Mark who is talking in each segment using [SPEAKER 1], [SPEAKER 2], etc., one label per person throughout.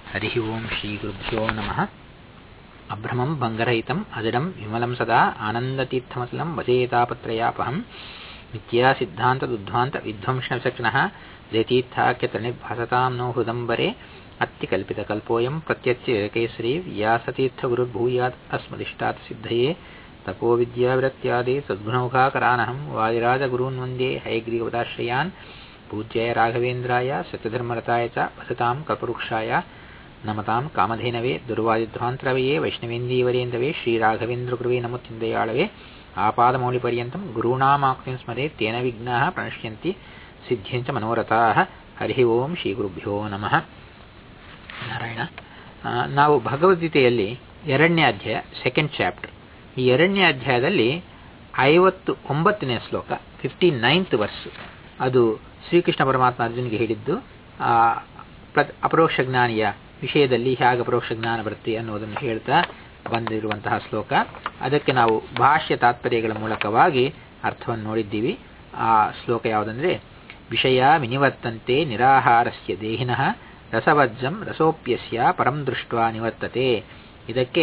[SPEAKER 1] हरिः ओम् श्रीगुरुभ्यो नमः अभ्रमम् भङ्गरहितम् अजडम् विमलम् सदा आनन्दतीर्थमतलम् भजेतापत्रयापहम् नित्या सिद्धान्तदुद्ध्वान्त विध्वंसनचक्षणः जयतीर्थाख्यतनिर्भासताम् नो हृदम्बरे अत्तिकल्पितकल्पोऽयम् प्रत्यत्यकेसरी व्यासतीर्थगुरुर्भूयात् अस्मदिष्टात् सिद्धये तपो विद्याविरत्यादि सद्गुणौघाकरानहम् वादिराजगुरून् वन्दे हयग्रीवदाश्रयान् पूज्याय राघवेन्द्राय सत्यधर्मरताय च वसताम् कल्पवृक्षाय ನಮತಾಂ ಕಾಮಧೇನವೇ ದುರ್ವಾದಿಧ್ವಾಂತರವೆಯೇ ವೈಷ್ಣವೇಂದೀವರೇಂದವೇ ಶ್ರೀರಾಘವೇಂದ್ರಗುರುವೇ ನಮೋತ್ತಿಂದಯಾಳವೇ ಆಪಾದಮೌಳಿಪರ್ಯಂತಂ ಗುರುಣಾಮಾಕ್ತಿಂ ಸ್ಮರೆ ತೇನ ವಿಘ್ನಾಃ ಪ್ರಣಶ್ಯಂತಿ ಸಿದ್ಧ್ಯಂಚ ಮನೋರಥಾಃ ಹರಿ ಓಂ ಶ್ರೀ ಗುರುಭ್ಯೋ ನಮಃ ನಾರಾಯಣ ನಾವು ಭಗವದ್ಗೀತೆಯಲ್ಲಿ ಎರಡನೇ ಅಧ್ಯಾಯ ಸೆಕೆಂಡ್ ಚಾಪ್ಟರ್ ಈ ಎರಡನೇ ಅಧ್ಯಾಯದಲ್ಲಿ ಐವತ್ತು ಒಂಬತ್ತನೇ ಶ್ಲೋಕ ಫಿಫ್ಟಿ ನೈನ್ತ್ ವರ್ಸ್ ಅದು ಶ್ರೀಕೃಷ್ಣ ಪರಮಾತ್ಮ ಅರ್ಜುನಿಗೆ ಹೇಳಿದ್ದು ಅಪರೋಕ್ಷ ಜ್ಞಾನಿಯ ವಿಷಯದಲ್ಲಿ ಹೇಗೆ ಅಪರೋಕ್ಷ ಜ್ಞಾನ ಬರುತ್ತೆ ಅನ್ನೋದನ್ನು ಹೇಳ್ತಾ ಬಂದಿರುವಂತಹ ಶ್ಲೋಕ ಅದಕ್ಕೆ ನಾವು ಭಾಷ್ಯ ತಾತ್ಪರ್ಯಗಳ ಮೂಲಕವಾಗಿ ಅರ್ಥವನ್ನು ನೋಡಿದ್ದೀವಿ ಆ ಶ್ಲೋಕ ಯಾವುದಂದ್ರೆ ವಿಷಯ ವಿನಿವರ್ತಂತೆ ನಿರಾಹಾರಸ್ಯ ದೇಹಿನಃ ರಸವಜ್ಜಂ ರಸೋಪ್ಯಸ್ಯ ಪರಂ ದೃಷ್ಟ ನಿವರ್ತತೆ ಇದಕ್ಕೆ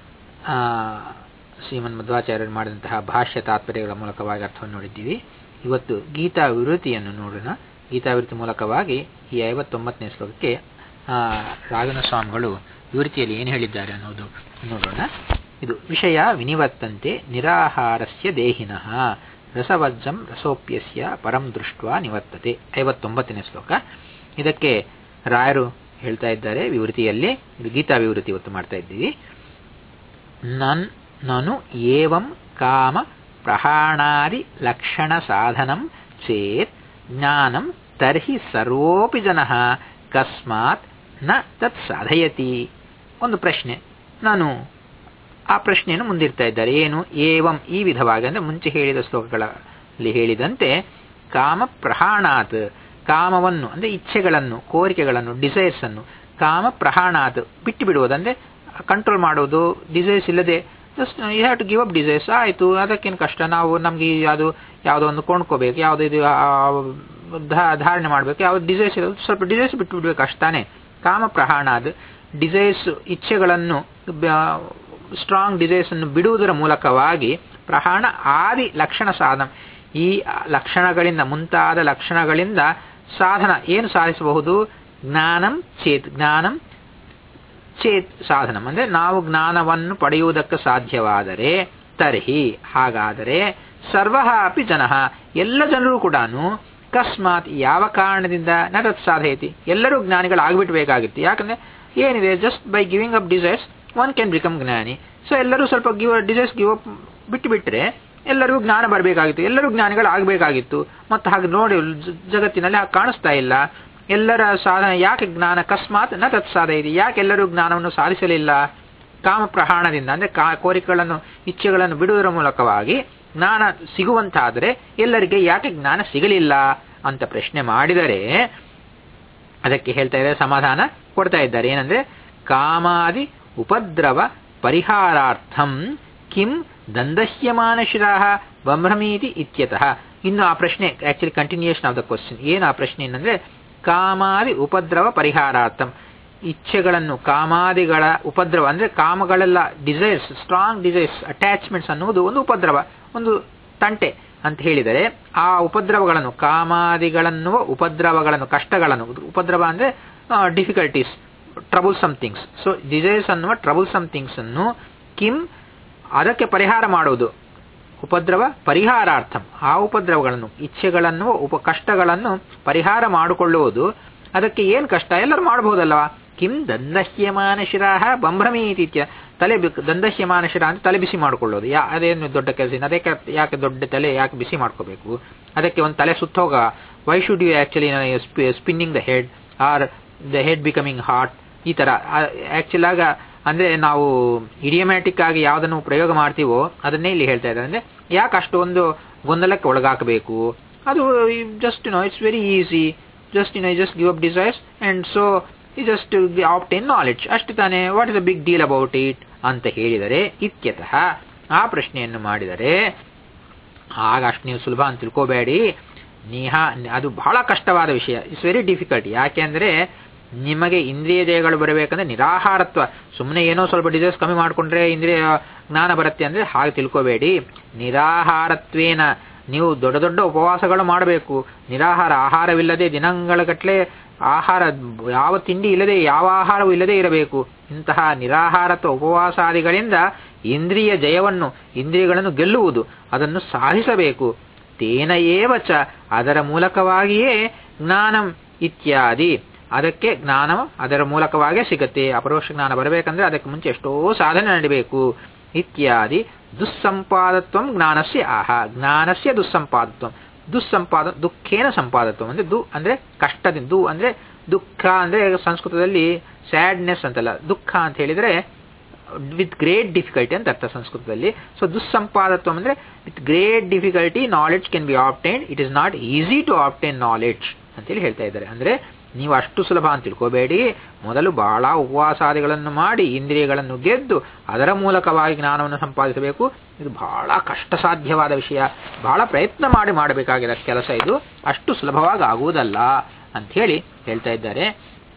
[SPEAKER 1] ಶ್ರೀಮನ್ ಮಧ್ವಾಚಾರ್ಯರು ಮಾಡಿದಂತಹ ಭಾಷ್ಯ ತಾತ್ಪರ್ಯಗಳ ಮೂಲಕವಾಗಿ ಅರ್ಥವನ್ನು ನೋಡಿದ್ದೀವಿ ಇವತ್ತು ಗೀತಾ ವಿವೃತಿಯನ್ನು ನೋಡೋಣ ಗೀತಾವಿರುತಿ ಮೂಲಕವಾಗಿ ಈ ಐವತ್ತೊಂಬತ್ತನೇ ಶ್ಲೋಕಕ್ಕೆ ರಾಘನ ಸ್ವಾಮಿಗಳು ವಿವೃತಿಯಲ್ಲಿ ಏನು ಹೇಳಿದ್ದಾರೆ ಅನ್ನೋದು ನೋಡೋಣ ಇದು ವಿಷಯ ವಿನಿವರ್ತಂತೆ ನಿರಾಹಾರಸ್ಯ ದೇಹಿನಃ ರಸವಜ್ಜಂ ರಸೋಪ್ಯಸ್ಯ ಪರಂ ದೃಷ್ಟ ನಿವರ್ತತೆ ಐವತ್ತೊಂಬತ್ತನೇ ಶ್ಲೋಕ ಇದಕ್ಕೆ ರಾಯರು ಹೇಳ್ತಾ ಇದ್ದಾರೆ ವಿವೃತಿಯಲ್ಲಿ ಇದು ಗೀತಾ ವಿವೃತಿ ಇವತ್ತು ಮಾಡ್ತಾ ಇದ್ದೀವಿ ನನ್ ನಾನು ಏವಂ ಕಾಮ ಪ್ರಹಾಣಾದಿ ಲಕ್ಷಣ ಸಾಧನಂ ಚೇತ್ ಜ್ಞಾನಂ ತರ್ಹಿ ಸರ್ವೋಪಿ ಜನ ಕಸ್ಮಾತ್ ನ ತತ್ ಸಾಧಯತಿ ಒಂದು ಪ್ರಶ್ನೆ ನಾನು ಆ ಪ್ರಶ್ನೆಯನ್ನು ಮುಂದಿರ್ತಾ ಇದ್ದಾರೆ ಏನು ಏವಂ ಈ ವಿಧವಾಗಿ ಅಂದರೆ ಮುಂಚೆ ಹೇಳಿದ ಶ್ಲೋಕಗಳಲ್ಲಿ ಹೇಳಿದಂತೆ ಕಾಮ ಪ್ರಹಾಣಾತ್ ಕಾಮವನ್ನು ಅಂದರೆ ಇಚ್ಛೆಗಳನ್ನು ಕೋರಿಕೆಗಳನ್ನು ಡಿಸೈರ್ಸ್ ಅನ್ನು ಕಾಮ ಪ್ರಹಾಣಾತ್ ಬಿಟ್ಟು ಬಿಡುವುದಂದ್ರೆ ಕಂಟ್ರೋಲ್ ಮಾಡುವುದು ಡಿಸೈರ್ಸ್ ಇಲ್ಲದೆ just you have to give up desires ಆಯಿತು ಅದಕ್ಕೇನು ಕಷ್ಟ ನಾವು ನಮಗೆ ಅದು ಯಾವುದೋ ಒಂದು ಕೊಂಡ್ಕೋಬೇಕು ಯಾವುದೋ ಇದು ಧಾರಣೆ ಮಾಡಬೇಕು ಯಾವ ಡಿಸೈರ್ಸ್ ಇರೋದು ಸ್ವಲ್ಪ ಡಿಸೈರ್ಸ್ ಬಿಟ್ಟು ಬಿಡ್ಬೇಕು ಅಷ್ಟಾನೆ ಕಾಮ ಪ್ರಹಾಣಾದ ಡಿಸೈರ್ಸ್ ಇಚ್ಛೆಗಳನ್ನು ಸ್ಟ್ರಾಂಗ್ ಡಿಸೈರ್ಸ್ ಅನ್ನು ಬಿಡುವುದರ ಮೂಲಕವಾಗಿ ಪ್ರಹಾಣ ಆದಿ ಲಕ್ಷಣ ಸಾಧನ ಈ ಲಕ್ಷಣಗಳಿಂದ ಮುಂತಾದ ಲಕ್ಷಣಗಳಿಂದ ಸಾಧನ ಏನು ಸಾಧಿಸಬಹುದು ಜ್ಞಾನಂ ಚೇತ್ ಜ್ಞಾನಂ ಚೇತ್ ಸಾಧನಂ ಅಂದ್ರೆ ನಾವು ಜ್ಞಾನವನ್ನು ಪಡೆಯುವುದಕ್ಕೆ ಸಾಧ್ಯವಾದರೆ ತರ್ಹಿ ಹಾಗಾದರೆ ಸರ್ವ ಅಪಿ ಜನ ಎಲ್ಲ ಜನರು ಕೂಡ ಅಕಸ್ಮಾತ್ ಯಾವ ಕಾರಣದಿಂದ ನ ತತ್ ಸಾಧಯತಿ ಎಲ್ಲರೂ ಜ್ಞಾನಿಗಳಾಗ್ಬಿಟ್ಬೇಕಾಗಿತ್ತು ಯಾಕಂದ್ರೆ ಏನಿದೆ just by giving up desires one can become ಜ್ಞಾನಿ ಸೊ ಎಲ್ಲರೂ ಸ್ವಲ್ಪ ಗಿವ್ ಡಿಸೈರ್ಸ್ ಗಿವ್ ಅಪ್ ಬಿಟ್ಟು ಬಿಟ್ಟರೆ ಎಲ್ಲರಿಗೂ ಜ್ಞಾನ ಬರಬೇಕಾಗಿತ್ತು ಎಲ್ಲರೂ ಜ್ಞಾನಿಗಳಾಗಬೇಕಾಗಿತ್ತು ಮತ್ತು ಹಾಗೆ ನೋಡಿ ಜಗತ್ತಿನಲ್ಲಿ ಹಾಗೆ ಕಾಣಿಸ್ತಾ ಇಲ್ಲ ಎಲ್ಲರ ಸಾಧನ ಯಾಕೆ ಜ್ಞಾನ ಅಕಸ್ಮಾತ್ ನ ತತ್ ಸಾಧಯತಿ ಯಾಕೆ ಎಲ್ಲರೂ ಜ್ಞಾನವನ್ನು ಸಾಧಿಸಲಿಲ್ಲ ಕಾಮ ಪ್ರಹಾಣದಿಂದ ಅಂದ್ರೆ ಕಾ ಕೋರಿಕೆಗಳನ್ನು ಇಚ್ಛೆಗಳನ್ನು ಬಿಡುವುದರ ಮೂಲಕವಾಗಿ ಜ್ಞಾನ ಸಿಗುವಂತಾದರೆ ಎಲ್ಲರಿಗೆ ಯಾಕೆ ಜ್ಞಾನ ಸಿಗಲಿಲ್ಲ ಅಂತ ಪ್ರಶ್ನೆ ಮಾಡಿದರೆ ಅದಕ್ಕೆ ಹೇಳ್ತಾ ಇದ್ದಾರೆ ಸಮಾಧಾನ ಕೊಡ್ತಾ ಇದ್ದಾರೆ ಏನಂದ್ರೆ ಕಾಮಾದಿ ಉಪದ್ರವ ಪರಿಹಾರಾರ್ಥಂ ಕಿಂ ದಂದಹ್ಯಮಾನ ಶಿರಾಹ ಬಂಭ್ರಮೀತಿ ಇತ್ಯತಃ ಇನ್ನು ಆ ಪ್ರಶ್ನೆ actually continuation of the question ಏನು ಆ ಪ್ರಶ್ನೆ ಏನಂದ್ರೆ ಕಾಮಾದಿ ಉಪದ್ರವ ಪರಿಹಾರಾರ್ಥಂ ಇಚ್ಛೆಗಳನ್ನು ಕಾಮಾದಿಗಳ ಉಪದ್ರವ ಅಂದ್ರೆ ಕಾಮಗಳೆಲ್ಲ ಡಿಸೈರ್ಸ್ ಸ್ಟ್ರಾಂಗ್ ಡಿಸೈರ್ಸ್ ಅಟ್ಯಾಚ್ಮೆಂಟ್ಸ್ ಅನ್ನುವುದು ಒಂದು ಉಪದ್ರವ ಒಂದು ತಂಟೆ ಅಂತ ಹೇಳಿದರೆ ಆ ಉಪದ್ರವಗಳನ್ನು ಕಾಮಾದಿಗಳನ್ನುವ ಉಪದ್ರವಗಳನ್ನು ಕಷ್ಟಗಳನ್ನು ಉಪದ್ರವ ಅಂದ್ರೆ difficulties troublesome things so desires ಅನ್ನುವ ಟ್ರಬುಲ್ ಸಮ್ ಥಿಂಗ್ಸ್ ಅನ್ನು ಕಿಮ್ ಅದಕ್ಕೆ ಪರಿಹಾರ ಮಾಡುವುದು ಉಪದ್ರವ ಪರಿಹಾರಾರ್ಥಂ ಆ ಉಪದ್ರವಗಳನ್ನು ಇಚ್ಛೆಗಳನ್ನು ಉಪ ಕಷ್ಟಗಳನ್ನು ಪರಿಹಾರ ಮಾಡಿಕೊಳ್ಳುವುದು ಅದಕ್ಕೆ ಏನು ಕಷ್ಟ ಎಲ್ಲರೂ ಮಾಡಬಹುದಲ್ವಾ ಕಿಂ ದಂದಹ್ಯಮಾನ ಶಿರಾಹ ಬಂಭ್ರಮೀತಿತ್ಯ ತಲೆ ದಂದಹ್ಯಮಾನ ಶಿರ ಅಂತ ತಲೆ ಬಿಸಿ ಮಾಡಿಕೊಳ್ಳೋದು ಯಾ ಅದೇನು ದೊಡ್ಡ ಕೆಲಸ ಅದಕ್ಕೆ ಯಾಕೆ ದೊಡ್ಡ ತಲೆ ಯಾಕೆ ಬಿಸಿ ಮಾಡ್ಕೋಬೇಕು ಅದಕ್ಕೆ ಒಂದು ತಲೆ ಸುತ್ತೋಗ why should you actually spinning the head or the head becoming hot ಈ ತರ ಆಕ್ಚುಲ್ ಆಗ ಅಂದ್ರೆ ನಾವು ಇಡಿಯೋಮ್ಯಾಟಿಕ್ ಆಗಿ ಯಾವುದನ್ನು ಪ್ರಯೋಗ ಮಾಡ್ತೀವೋ ಅದನ್ನೇ ಇಲ್ಲಿ ಹೇಳ್ತಾ ಇದ್ದಾರೆ ಅಂದ್ರೆ ಯಾಕೆ ಅಷ್ಟೊಂದು ಗೊಂದಲಕ್ಕೆ ಒಳಗಾಕಬೇಕು ಅದು just no it's very easy just you know just give up desires and so ಈ ಜಸ್ಟ್ ಆಪ್ಟೇನ್ ನಾಲೆಡ್ಜ್ ಅಷ್ಟು ತಾನೇ what is the big deal about it ಅಂತ ಹೇಳಿದರೆ ಇತ್ಯತಃ ಆ ಪ್ರಶ್ನೆಯನ್ನು ಮಾಡಿದರೆ ಆಗ ಅಷ್ಟು ನೀವು ಸುಲಭ ಅಂತ ತಿಳ್ಕೋಬೇಡಿ ನೇಹ ಅದು ಬಹಳ ಕಷ್ಟವಾದ ವಿಷಯ ಇಟ್ಸ್ ವೆರಿ ಡಿಫಿಕಲ್ಟ್ ಯಾಕೆಂದ್ರೆ ನಿಮಗೆ ಇಂದ್ರಿಯ ಜಯಗಳು ಬರಬೇಕಂದ್ರೆ ನಿರಾಹಾರತ್ವ ಸುಮ್ಮನೆ ಏನೋ ಸ್ವಲ್ಪ ಡಿಸೈರ್ಸ್ ಕಮ್ಮಿ ಮಾಡಿಕೊಂಡ್ರೆ ಇಂದ್ರಿಯ ಜ್ಞಾನ ಬರುತ್ತೆ ಅಂದ್ರೆ ಹಾಗೆ ತಿಳ್ಕೋಬೇಡಿ ನಿರಾಹಾರತ್ವೇನ ನೀವು ದೊಡ್ಡ ದೊಡ್ಡ ಉಪವಾಸಗಳು ಮಾಡಬೇಕು ನಿರಾಹಾರ ಆಹಾರವಿಲ್ಲದೆ ದಿನಗಳಗಟ್ಲೆ ಆಹಾರ ಯಾವ ತಿಂಡಿ ಇಲ್ಲದೆ ಯಾವ ಆಹಾರವೂ ಇಲ್ಲದೆ ಇರಬೇಕು ಇಂತಹ ನಿರಾಹಾರತ್ವ ಉಪವಾಸಾದಿಗಳಿಂದ ಇಂದ್ರಿಯ ಜಯವನ್ನು ಇಂದ್ರಿಯಗಳನ್ನು ಗೆಲ್ಲುವುದು ಅದನ್ನು ಸಾಧಿಸಬೇಕು ತೇನ ಏವಚ ಅದರ ಮೂಲಕವಾಗಿಯೇ ಜ್ಞಾನಂ ಇತ್ಯಾದಿ ಅದಕ್ಕೆ ಜ್ಞಾನ ಅದರ ಮೂಲಕವಾಗೇ ಸಿಗತ್ತೆ ಅಪರೋಕ್ಷ ಜ್ಞಾನ ಬರಬೇಕಂದ್ರೆ ಅದಕ್ಕೆ ಮುಂಚೆ ಎಷ್ಟೋ ಸಾಧನೆ ನಡೀಬೇಕು ಇತ್ಯಾದಿ ದುಸ್ಸಂಪಾದತ್ವ ಜ್ಞಾನಸ್ಯ ಆಹ ಜ್ಞಾನಸ್ಯ ದುಸ್ಸಂಪಾದತ್ವ ದುಸ್ಸಂಪಾದ ದುಃಖೇನ ಸಂಪಾದತ್ವ ಅಂದ್ರೆ ದು ಅಂದ್ರೆ ಕಷ್ಟದಿಂದ ದು ಅಂದ್ರೆ ದುಃಖ ಅಂದ್ರೆ ಸಂಸ್ಕೃತದಲ್ಲಿ ಸ್ಯಾಡ್ನೆಸ್ ಅಂತಲ್ಲ ದುಃಖ ಅಂತ ಹೇಳಿದ್ರೆ ವಿತ್ ಗ್ರೇಟ್ ಡಿಫಿಕಲ್ಟಿ ಅಂತ ಅರ್ಥ ಸಂಸ್ಕೃತದಲ್ಲಿ ಸೊ ದುಸ್ಸಂಪಾದತ್ವ ಅಂದ್ರೆ with great difficulty knowledge can be obtain it is not easy to obtain knowledge ಅಂತೇಳಿ ಹೇಳ್ತಾ ಇದ್ದಾರೆ ಅಂದ್ರೆ ನೀವು ಅಷ್ಟು ಸುಲಭ ಅಂತ ತಿಳ್ಕೋಬೇಡಿ ಮೊದಲು ಬಹಳ ಉಪವಾಸಾದಿಗಳನ್ನು ಮಾಡಿ ಇಂದ್ರಿಯಗಳನ್ನು ಗೆದ್ದು ಅದರ ಮೂಲಕವಾಗಿ ಜ್ಞಾನವನ್ನು ಸಂಪಾದಿಸಬೇಕು ಇದು ಬಹಳ ಕಷ್ಟ ಸಾಧ್ಯವಾದ ವಿಷಯ ಬಹಳ ಪ್ರಯತ್ನ ಮಾಡಿ ಮಾಡಬೇಕಾಗಿರೋ ಕೆಲಸ ಇದು ಅಷ್ಟು ಸುಲಭವಾಗಿ ಆಗುವುದಲ್ಲ ಅಂತ ಹೇಳಿ ಹೇಳ್ತಾ ಇದ್ದಾರೆ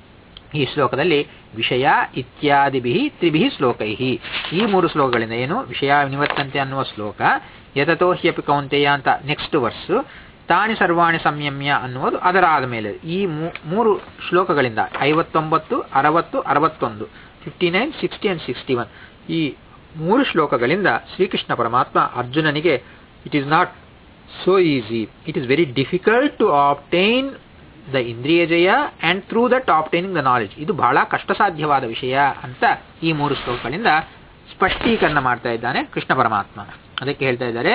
[SPEAKER 1] ಈ ಶ್ಲೋಕದಲ್ಲಿ ವಿಷಯ ಇತ್ಯಾದಿಭಿ ತ್ರಿಭಿ ಶ್ಲೋಕೈ ಈ ಮೂರು ಶ್ಲೋಕಗಳಿಂದ ಏನು ವಿಷಯ ನಿವರ್ತಂತೆ ಅನ್ನುವ ಶ್ಲೋಕ ಯತತೋ ಹ್ಯಪಿ ಕೌಂತೆಯ ಅಂತ ನೆಕ್ಸ್ಟ್ ವರ್ಸ್ ತಾನಿ ಸರ್ವಾಣಿ ಸಂಯಮ್ಯ ಅನ್ನುವುದು ಅದರಾದ ಮೇಲೆ ಈ ಮೂರು ಶ್ಲೋಕಗಳಿಂದ ಐವತ್ತೊಂಬತ್ತು ಅರವತ್ತು ಅರವತ್ತೊಂದು fifty nine sixty and sixty one ಈ ಮೂರು ಶ್ಲೋಕಗಳಿಂದ ಶ್ರೀಕೃಷ್ಣ ಪರಮಾತ್ಮ ಅರ್ಜುನನಿಗೆ it is not so easy it is very difficult to obtain the ಇಂದ್ರಿಯ ಜಯ and through that obtaining the knowledge ಇದು ಬಹಳ ಕಷ್ಟ ಸಾಧ್ಯವಾದ ವಿಷಯ ಅಂತ ಈ ಮೂರು ಶ್ಲೋಕಗಳಿಂದ ಸ್ಪಷ್ಟೀಕರಣ ಮಾಡ್ತಾ ಇದ್ದಾನೆ ಕೃಷ್ಣ ಪರಮಾತ್ಮ ಅದಕ್ಕೆ ಹೇಳ್ತಾ ಇದ್ದಾರೆ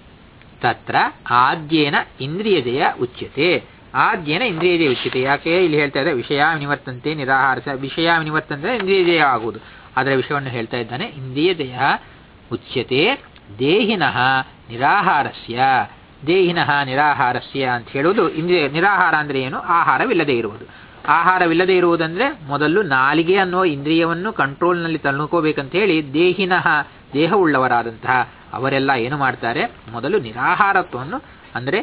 [SPEAKER 1] ತತ್ರ ಆದ್ಯೇನ ಇಂದ್ರಿಯ ಜಯ ಉಚ್ಯತೆ ಆದ್ಯೇನ ಇಂದ್ರಿಯ ಜಯ ಉಚ್ಯತೆ ಯಾಕೆ ಇಲ್ಲಿ ಹೇಳ್ತಾ ಇದ್ದಾರೆ ವಿಷಯ ವಿನಿವರ್ತಂತೆ ನಿರಾಹಾರ ವಿಷಯ ವಿನಿವರ್ತಂತೆ ಇಂದ್ರಿಯ ಜಯ ಆಗುವುದು ಅದರ ವಿಷಯವನ್ನು ಹೇಳ್ತಾ ಇದ್ದಾನೆ ಇಂದ್ರಿಯ ಜಯ ಉಚ್ಯತೆ ದೇಹಿನಃ ನಿರಾಹಾರಸ್ಯ ದೇಹಿನಃ ನಿರಾಹಾರಸ್ಯ ಅಂತ ಹೇಳುವುದು ಇಂದ್ರಿಯ ನಿರಾಹಾರ ಅಂದ್ರೆ ಏನು ಆಹಾರವಿಲ್ಲದೆ ಇರುವುದು ಆಹಾರವಿಲ್ಲದೆ ಇರುವುದಂದ್ರೆ ಮೊದಲು ನಾಲಿಗೆ ಅನ್ನುವ ಇಂದ್ರಿಯವನ್ನು ಕಂಟ್ರೋಲ್ನಲ್ಲಿ ತಳ್ಕೋಬೇಕಂತ ಹೇಳಿ ದೇಹಿನಃ ದೇಹವುಳ್ಳವರಾದಂತಹ ಅವರೆಲ್ಲ ಏನು ಮಾಡ್ತಾರೆ ಮೊದಲು ನಿರಾಹಾರತ್ವವನ್ನು ಅಂದ್ರೆ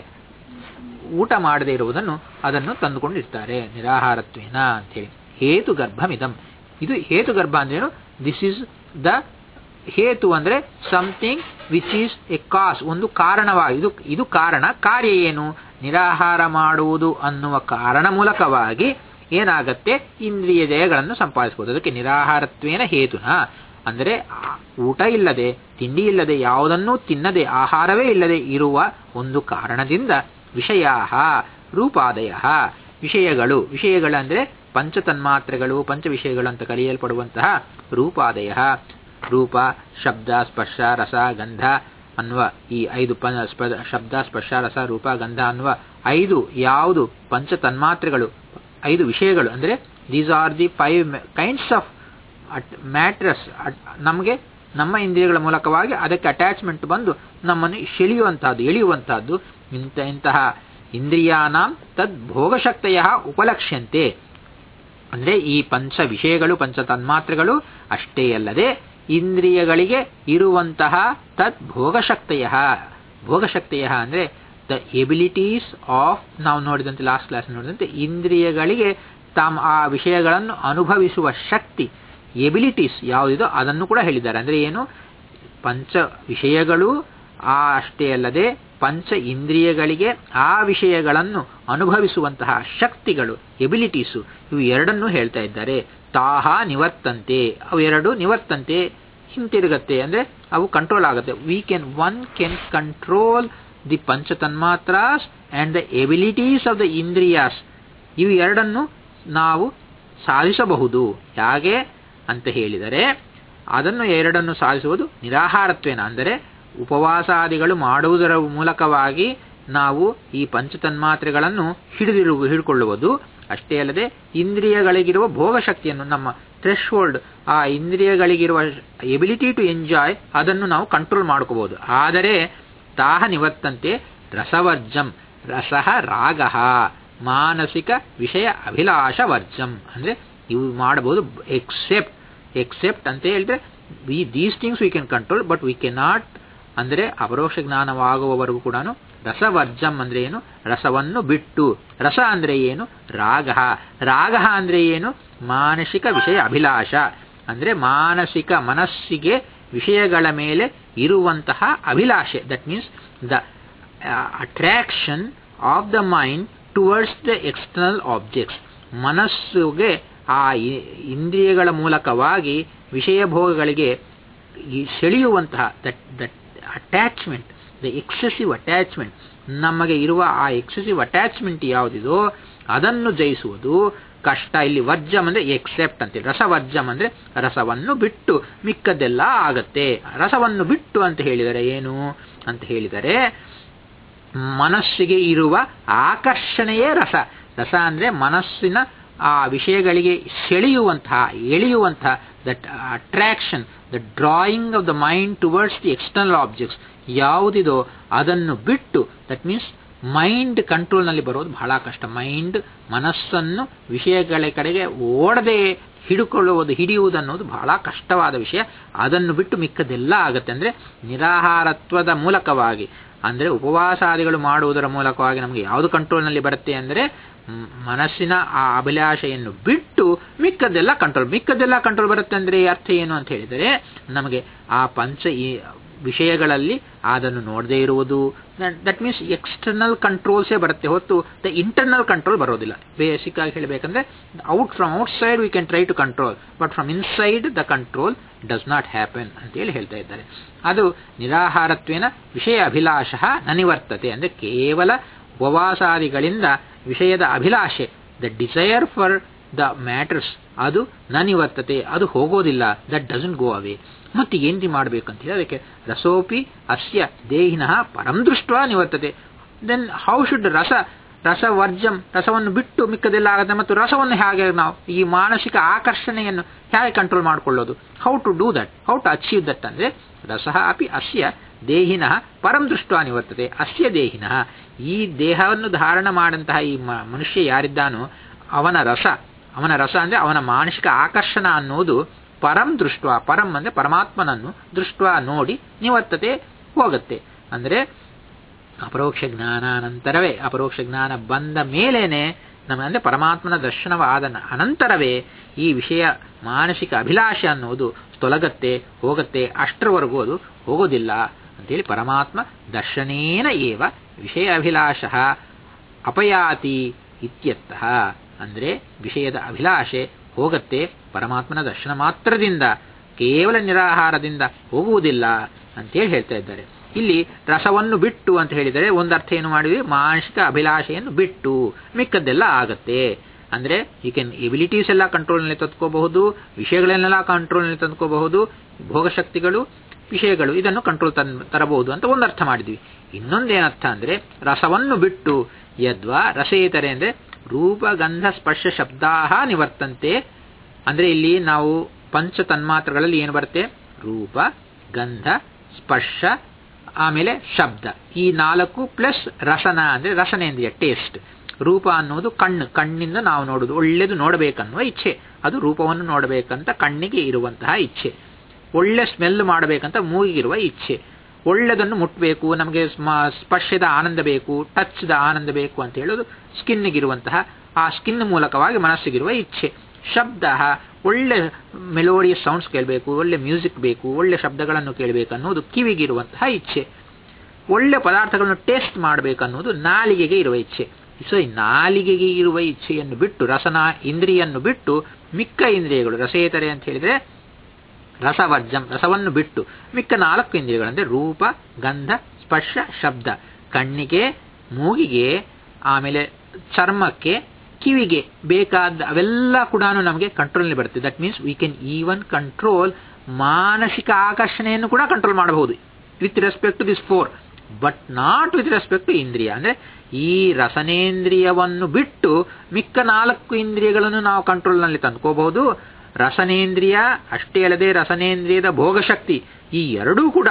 [SPEAKER 1] ಊಟ ಮಾಡದೇ ಇರುವುದನ್ನು ಅದನ್ನು ತಂದುಕೊಂಡಿರ್ತಾರೆ ನಿರಾಹಾರತ್ವೇನ ಅಂತೇಳಿ ಹೇತು ಗರ್ಭಮಿದಂ ಇದು ಹೇತು ಗರ್ಭ ಅಂದ್ರೇನು ದಿಸ್ ಇಸ್ ದ ಹೇತು ಅಂದ್ರೆ something which is a cause ಒಂದು ಕಾರಣವಾಗಿ ಇದು ಇದು ಕಾರಣ ಕಾರ್ಯ ಏನು ನಿರಾಹಾರ ಮಾಡುವುದು ಅನ್ನುವ ಕಾರಣ ಮೂಲಕವಾಗಿ ಏನಾಗತ್ತೆ ಇಂದ್ರಿಯ ಜಯಗಳನ್ನು ಸಂಪಾದಿಸಬಹುದು ಅದಕ್ಕೆ ನಿರಾಹಾರತ್ವೇನ ಹೇತುನ ಅಂದರೆ ಊಟ ಇಲ್ಲದೆ ತಿಂಡಿ ಇಲ್ಲದೆ ಯಾವುದನ್ನೂ ತಿನ್ನದೆ ಆಹಾರವೇ ಇಲ್ಲದೆ ಇರುವ ಒಂದು ಕಾರಣದಿಂದ ವಿಷಯ ರೂಪಾದಯ ವಿಷಯಗಳು ವಿಷಯಗಳಂದ್ರೆ ಪಂಚತನ್ಮಾತ್ರೆಗಳು ಪಂಚ ವಿಷಯಗಳು ಅಂತ ಕರೆಯಲ್ಪಡುವಂತಹ ರೂಪಾದಯ ರೂಪ ಶಬ್ದ ಸ್ಪರ್ಶ ರಸ ಗಂಧ ಅನ್ನುವ ಈ ಐದು ಪ ಶಬ್ದ ಸ್ಪರ್ಶ ರಸ ರೂಪ ಗಂಧ ಅನ್ನುವ ಐದು ಯಾವುದು ಪಂಚ ತನ್ಮಾತ್ರೆಗಳು ಐದು ವಿಷಯಗಳು ಅಂದ್ರೆ these are the five kinds of matters ನಮಗೆ ನಮ್ಮ ಇಂದ್ರಿಯಗಳ ಮೂಲಕವಾಗಿ ಅದಕ್ಕೆ ಅಟ್ಯಾಚ್ಮೆಂಟ್ ಬಂದು ನಮ್ಮನ್ನು ಸೆಳೆಯುವಂತಹದ್ದು ಎಳೆಯುವಂತಹದ್ದು ಇಂಥ ಇಂತಹ ಇಂದ್ರಿಯಾನಾಂ ತದ್ ಭೋಗಶಕ್ತಯ ಉಪಲಕ್ಷ್ಯಂತೆ ಅಂದ್ರೆ ಈ ಪಂಚ ವಿಷಯಗಳು ಪಂಚ ತನ್ಮಾತ್ರೆಗಳು ಅಷ್ಟೇ ಅಲ್ಲದೆ ಇಂದ್ರಿಯಗಳಿಗೆ ಇರುವಂತಹ ತದ್ ಭೋಗಶಕ್ತಿಯ ಭೋಗಶಕ್ತಿಯ ಅಂದ್ರೆ ದ ಎಬಿಲಿಟೀಸ್ ಆಫ್ ನಾವು ನೋಡಿದಂತೆ ಲಾಸ್ಟ್ ಕ್ಲಾಸ್ ನೋಡಿದಂತೆ ಇಂದ್ರಿಯಗಳಿಗೆ ತಾಮ್ ಆ ವಿಷಯಗಳನ್ನು ಅನುಭವಿಸುವ ಶಕ್ತಿ ಎಬಿಲಿಟೀಸ್ ಯಾವುದಿದೋ ಅದನ್ನು ಕೂಡ ಹೇಳಿದ್ದಾರೆ ಅಂದ್ರೆ ಏನು ಪಂಚ ವಿಷಯಗಳು ಆ ಅಷ್ಟೇ ಅಲ್ಲದೆ ಪಂಚ ಇಂದ್ರಿಯಗಳಿಗೆ ಆ ವಿಷಯಗಳನ್ನು ಅನುಭವಿಸುವಂತಹ ಶಕ್ತಿಗಳು ಎಬಿಲಿಟೀಸು ಇವು ಎರಡನ್ನೂ ಹೇಳ್ತಾ ಇದ್ದಾರೆ ತಾಹ ನಿವರ್ತಂತೆ ಅವು ಎರಡು ನಿವರ್ತಂತೆ ಹಿಂತಿರುಗತ್ತೆ ಅಂದ್ರೆ ಅವು ಕಂಟ್ರೋಲ್ ಆಗುತ್ತೆ we can one can control the ಪಂಚ ತನ್ಮಾತ್ರಾಸ್ and the abilities of the ಇಂದ್ರಿಯಾಸ್ ಇವು ಎರಡನ್ನು ನಾವು ಸಾಧಿಸಬಹುದು ಹೇಗೆ ಅಂತ ಹೇಳಿದರೆ ಅದನ್ನು ಎರಡನ್ನು ಸಾಧಿಸುವುದು ನಿರಾಹಾರತ್ವೇನ ಅಂದರೆ ಉಪವಾಸಾದಿಗಳು ಮಾಡುವುದರ ಮೂಲಕವಾಗಿ ನಾವು ಈ ಪಂಚತನ್ಮಾತ್ರೆಗಳನ್ನು ಹಿಡಿದಿರು ಹಿಡ್ಕೊಳ್ಳುವುದು ಅಷ್ಟೇ ಅಲ್ಲದೆ ಇಂದ್ರಿಯಗಳಿಗಿರುವ ಭೋಗಶಕ್ತಿಯನ್ನು ನಮ್ಮ ಥ್ರೆಶ್ ಹೋಲ್ಡ್ ಆ ಇಂದ್ರಿಯಗಳಿಗಿರುವ ಎಬಿಲಿಟಿ ಟು ಎಂಜಾಯ್ ಅದನ್ನು ನಾವು ಕಂಟ್ರೋಲ್ ಮಾಡ್ಕೋಬಹುದು ಆದರೆ ತಾಹ ನಿವರ್ತಂತೆ ರಸವರ್ಜಂ ರಸಃ ರಾಗ ಮಾನಸಿಕ ವಿಷಯ ಅಭಿಲಾಷ ವರ್ಜಂ ಅಂದ್ರೆ ಇವು ಮಾಡಬಹುದು ಎಕ್ಸೆಪ್ಟ್ ಎಕ್ಸೆಪ್ಟ್ ಅಂತ ಹೇಳಿದ್ರೆ we these things we can control but we cannot ಅಂದರೆ ಅಪರೋಕ್ಷ ಜ್ಞಾನವಾಗುವವರೆಗೂ ಕೂಡ ರಸವರ್ಜಂ ಅಂದ್ರೆ ಏನು ರಸವನ್ನು ಬಿಟ್ಟು ರಸ ಅಂದ್ರೆ ಏನು ರಾಗ ರಾಗ ಅಂದ್ರೆ ಏನು ಮಾನಸಿಕ ವಿಷಯ ಅಭಿಲಾಷ ಅಂದ್ರೆ ಮಾನಸಿಕ ಮನಸ್ಸಿಗೆ ವಿಷಯಗಳ ಮೇಲೆ ಇರುವಂತಹ ಅಭಿಲಾಷೆ that means the attraction of the mind towards the external objects ಮನಸ್ಸುಗೆ ಆ ಇಂದ್ರಿಯಗಳ ಮೂಲಕವಾಗಿ ವಿಷಯ ಭೋಗಗಳಿಗೆ ಸೆಳೆಯುವಂತಹ that that attachment the excessive attachment ನಮಗೆ ಇರುವ ಆ ಎಕ್ಸೆಸಿವ್ ಅಟ್ಯಾಚ್ಮೆಂಟ್ ಯಾವುದಿದೋ ಅದನ್ನು ಜಯಿಸುವುದು ಕಷ್ಟ ಇಲ್ಲಿ ವರ್ಜಂ ಅಂದ್ರೆ ಎಕ್ಸೆಪ್ಟ್ ಅಂತೇಳಿ ರಸವರ್ಜಂ ಅಂದ್ರೆ ರಸವನ್ನು ಬಿಟ್ಟು ಮಿಕ್ಕದ್ದೆಲ್ಲ ಆಗತ್ತೆ ರಸವನ್ನು ಬಿಟ್ಟು ಅಂತ ಹೇಳಿದರೆ ಏನು ಅಂತ ಹೇಳಿದರೆ ಮನಸ್ಸಿಗೆ ಇರುವ ಆಕರ್ಷಣೆಯೇ ರಸ ರಸ ಅಂದ್ರೆ ಮನಸ್ಸಿನ ಆ ವಿಷಯಗಳಿಗೆ ಸೆಳೆಯುವಂತಹ ಎಳೆಯುವಂತಹ that attraction the drawing of the mind towards the external objects ಯಾವುದಿದೋ ಅದನ್ನು ಬಿಟ್ಟು ದಟ್ ಮೀನ್ಸ್ ಮೈಂಡ್ ಕಂಟ್ರೋಲ್ನಲ್ಲಿ ಬರೋದು ಬಹಳ ಕಷ್ಟ ಮೈಂಡ್ ಮನಸ್ಸನ್ನು ವಿಷಯಗಳ ಕಡೆಗೆ ಓಡದೆ ಹಿಡಿಕೊಳ್ಳುವುದು ಹಿಡಿಯುವುದು ಅನ್ನೋದು ಬಹಳ ಕಷ್ಟವಾದ ವಿಷಯ ಅದನ್ನು ಬಿಟ್ಟು ಮಿಕ್ಕದೆಲ್ಲ ಆಗತ್ತೆ ಅಂದ್ರೆ ನಿರಾಹಾರತ್ವದ ಮೂಲಕವಾಗಿ ಅಂದ್ರೆ ಉಪವಾಸಾದಿಗಳು ಮಾಡುವುದರ ಮೂಲಕವಾಗಿ ನಮಗೆ ಯಾವುದು ಕಂಟ್ರೋಲ್ನಲ್ಲಿ ಬರುತ್ತೆ ಅಂದರೆ ಮನಸ್ಸಿನ ಆ ಅಭಿಲಾಷೆಯನ್ನು ಬಿಟ್ಟು ಮಿಕ್ಕದ್ದೆಲ್ಲ ಕಂಟ್ರೋಲ್ ಮಿಕ್ಕದ್ದೆಲ್ಲ ಕಂಟ್ರೋಲ್ ಬರುತ್ತೆ ಅಂದ್ರೆ ಅರ್ಥ ಏನು ಅಂತ ಹೇಳಿದರೆ ನಮಗೆ ಆ ಪಂಚ ಈ ವಿಷಯಗಳಲ್ಲಿ ಅದನ್ನು ನೋಡದೇ ಇರುವುದು ದಟ್ ಮೀನ್ಸ್ ಎಕ್ಸ್ಟರ್ನಲ್ ಕಂಟ್ರೋಲ್ಸೇ ಬರುತ್ತೆ ಹೊತ್ತು ದ ಇಂಟರ್ನಲ್ ಕಂಟ್ರೋಲ್ ಬರೋದಿಲ್ಲ ಬೇಸಿಕ್ ಆಗಿ ಹೇಳಬೇಕಂದ್ರೆ out from outside we can try to control but from inside the control does not happen ಅಂತೇಳಿ ಹೇಳ್ತಾ ಇದ್ದಾರೆ ಅದು ನಿರಾಹಾರತ್ವೇನ ವಿಷಯ ಅಭಿಲಾಷ ನನಿವರ್ತತೆ ಅಂದ್ರೆ ಕೇವಲ ಉಪವಾಸಾದಿಗಳಿಂದ ವಿಷಯದ ಅಭಿಲಾಷೆ the desire for the matters ಅದು ನನಿವರ್ತತೆ ಅದು ಹೋಗೋದಿಲ್ಲ ದಟ್ ಡಸಂಟ್ ಗೋ ಅವೇ ಮತ್ತೆ ಏನ್ರಿ ಮಾಡಬೇಕಂತ ಹೇಳಿ ಅದಕ್ಕೆ ರಸೋಪಿ ಅಸ್ಯ ದೇಹಿನಃ ಪರಂ ದೃಷ್ಟ ನಿವರ್ತತೆ ದೆನ್ ಹೌ ಶುಡ್ ರಸ ರಸವರ್ಜಂ ರಸವನ್ನು ಬಿಟ್ಟು ಮಿಕ್ಕದೆಲ್ಲ ಆಗುತ್ತೆ ಮತ್ತು ರಸವನ್ನು ಹೇಗೆ ನಾವು ಈ ಮಾನಸಿಕ ಆಕರ್ಷಣೆಯನ್ನು ಹೇಗೆ ಕಂಟ್ರೋಲ್ ಮಾಡಿಕೊಳ್ಳೋದು how to do that how to achieve that ಅಂದ್ರೆ ರಸ ಅಪಿ ಅಸ್ಯ ದೇಹಿನಃ ಪರಂ ದೃಷ್ಟ ನಿವರ್ತತೆ ಅಸ್ಯ ದೇಹಿನಃ ಈ ದೇಹವನ್ನು ಧಾರಣ ಮಾಡಂತಹ ಈ ಮನುಷ್ಯ ಯಾರಿದ್ದಾನೋ ಅವನ ರಸ ಅವನ ರಸ ಅಂದ್ರೆ ಅವನ ಮಾನಸಿಕ ಆಕರ್ಷಣ ಅನ್ನೋದು ಪರಂ ದೃಷ್ಟ ಪರಂ ಅಂದ್ರೆ ಪರಮಾತ್ಮನನ್ನು ದೃಷ್ಟ ನೋಡಿ ನಿವರ್ತತೆ ಹೋಗುತ್ತೆ ಅಂದ್ರೆ ಅಪರೋಕ್ಷ ಜ್ಞಾನಾನಂತರವೇ ಅಪರೋಕ್ಷ ಜ್ಞಾನ ಬಂದ ಮೇಲೇನೆ ನಮ್ಮ ಅಂದ್ರೆ ಪರಮಾತ್ಮನ ದರ್ಶನವಾದ ಅನಂತರವೇ ಈ ವಿಷಯ ಮಾನಸಿಕ ಅಭಿಲಾಷೆ ಅನ್ನೋದು ತೊಲಗತ್ತೆ ಹೋಗತ್ತೆ ಅಷ್ಟರವರೆಗೂ ಅದು ಹೋಗೋದಿಲ್ಲ ಅಂತೇಳಿ ಪರಮಾತ್ಮ ದರ್ಶನೇನ ಏವ ವಿಷಯ ಅಭಿಲಾಷ ಅಪಯಾತಿ ಇತ್ಯರ್ಥಃ ಅಂದ್ರೆ ವಿಷಯದ ಅಭಿಲಾಷೆ ಹೋಗತ್ತೆ ಪರಮಾತ್ಮನ ದರ್ಶನ ಮಾತ್ರದಿಂದ ಕೇವಲ ನಿರಾಹಾರದಿಂದ ಹೋಗುವುದಿಲ್ಲ ಅಂತೇಳಿ ಹೇಳ್ತಾ ಇದ್ದಾರೆ ಇಲ್ಲಿ ರಸವನ್ನು ಬಿಟ್ಟು ಅಂತ ಹೇಳಿದರೆ ಒಂದು ಅರ್ಥ ಏನು ಮಾಡಿದ್ವಿ ಮಾನಸಿಕ ಅಭಿಲಾಷೆಯನ್ನು ಬಿಟ್ಟು ಮಿಕ್ಕದ್ದೆಲ್ಲ ಆಗತ್ತೆ ಅಂದ್ರೆ ಈ ಕೆನ್ ಎಬಿಲಿಟೀಸ್ ಎಲ್ಲ ಕಂಟ್ರೋಲ್ನಲ್ಲಿ ತಂದ್ಕೋಬಹುದು ವಿಷಯಗಳನ್ನೆಲ್ಲ ಕಂಟ್ರೋಲ್ನಲ್ಲಿ ತಂದ್ಕೋಬಹುದು ಭೋಗಶಕ್ತಿಗಳು ವಿಷಯಗಳು ಇದನ್ನು ಕಂಟ್ರೋಲ್ ತನ್ ತರಬಹುದು ಅಂತ ಒಂದು ಅರ್ಥ ಮಾಡಿದ್ವಿ ಇನ್ನೊಂದೇನರ್ಥ ಅಂದ್ರೆ ರಸವನ್ನು ಬಿಟ್ಟು ಯದ್ವಾ ರಸೇತರೆ ಅಂದ್ರೆ ರೂಪ ಗಂಧ ಸ್ಪರ್ಶ ಶಬ್ದಾಹ ನಿವರ್ತಂತೆ ಅಂದ್ರೆ ಇಲ್ಲಿ ನಾವು ಪಂಚ ತನ್ಮಾತ್ರಗಳಲ್ಲಿ ಏನು ಬರುತ್ತೆ ರೂಪ ಗಂಧ ಸ್ಪರ್ಶ ಆಮೇಲೆ ಶಬ್ದ ಈ ನಾಲ್ಕು ಪ್ಲಸ್ ರಸನ ಅಂದ್ರೆ ರಸನೇಂದ್ರಿಯ ಟೇಸ್ಟ್ ರೂಪ ಅನ್ನೋದು ಕಣ್ಣು ಕಣ್ಣಿಂದ ನಾವು ನೋಡುದು ಒಳ್ಳೆದು ನೋಡಬೇಕನ್ನುವ ಇಚ್ಛೆ ಅದು ರೂಪವನ್ನು ನೋಡಬೇಕಂತ ಕಣ್ಣಿಗೆ ಇರುವಂತಹ ಇಚ್ಛೆ ಒಳ್ಳೆ ಸ್ಮೆಲ್ ಮಾಡಬೇಕಂತ ಮೂಗಿಗಿರುವ ಇಚ್ಛೆ ಒಳ್ಳೆದನ್ನು ಮುಟ್ಟಬೇಕು ನಮಗೆ ಸ್ಪರ್ಶದ ಆನಂದ ಬೇಕು ಟಚ್ದ ಆನಂದ ಬೇಕು ಅಂತ ಹೇಳೋದು ಸ್ಕಿನ್ನಿಗಿರುವಂತಹ ಆ ಸ್ಕಿನ್ ಮೂಲಕವಾಗಿ ಮನಸ್ಸಿಗಿರುವ ಇಚ್ಛೆ ಶಬ್ದ ಒಳ್ಳೆ ಮೆಲೋಡಿಯಸ್ ಸೌಂಡ್ಸ್ ಕೇಳಬೇಕು ಒಳ್ಳೆ ಮ್ಯೂಸಿಕ್ ಬೇಕು ಒಳ್ಳೆ ಶಬ್ದಗಳನ್ನು ಕೇಳಬೇಕು ಅನ್ನೋದು ಕಿವಿಗಿರುವಂತಹ ಇಚ್ಛೆ ಒಳ್ಳೆ ಪದಾರ್ಥಗಳನ್ನು ಟೇಸ್ಟ್ ಮಾಡಬೇಕನ್ನೋದು ನಾಲಿಗೆಗೆ ಇರುವ ಇಚ್ಛೆ ಸೊ ಈ ನಾಲಿಗೆಗೆ ಇರುವ ಇಚ್ಛೆಯನ್ನು ಬಿಟ್ಟು ರಸನ ಇಂದ್ರಿಯನ್ನು ಬಿಟ್ಟು ಮಿಕ್ಕ ಇಂದ್ರಿಯಗಳು ರಸೇತರೆ ಅಂತ ಹೇಳಿದ್ರೆ ರಸವರ್ಜಂ ರಸವನ್ನು ಬಿಟ್ಟು ಮಿಕ್ಕ ನಾಲ್ಕು ಇಂದ್ರಿಯಗಳಂದ್ರೆ ರೂಪ ಗಂಧ ಸ್ಪರ್ಶ ಶಬ್ದ ಕಣ್ಣಿಗೆ ಮೂಗಿಗೆ ಆಮೇಲೆ ಚರ್ಮಕ್ಕೆ ಕಿವಿಗೆ ಬೇಕಾದ ಅವೆಲ್ಲ ಕೂಡ ನಮಗೆ ಕಂಟ್ರೋಲ್ನಲ್ಲಿ ಬರುತ್ತೆ that means we can even control ಮಾನಸಿಕ ಆಕರ್ಷಣೆಯನ್ನು ಕೂಡ ಕಂಟ್ರೋಲ್ ಮಾಡಬಹುದು with respect to this four but not with respect to ಇಂದ್ರಿಯ ಅಂದ್ರೆ ಈ ರಸನೇಂದ್ರಿಯವನ್ನು ಬಿಟ್ಟು ಮಿಕ್ಕ ನಾಲ್ಕು ಇಂದ್ರಿಯಗಳನ್ನು ನಾವು ಕಂಟ್ರೋಲ್ನಲ್ಲಿ ತಂದ್ಕೋಬಹುದು ರಸನೇಂದ್ರಿಯ ಅಷ್ಟೇ ಅಲ್ಲದೆ ರಸನೇಂದ್ರಿಯದ ಭೋಗಶಕ್ತಿ ಈ ಎರಡೂ ಕೂಡ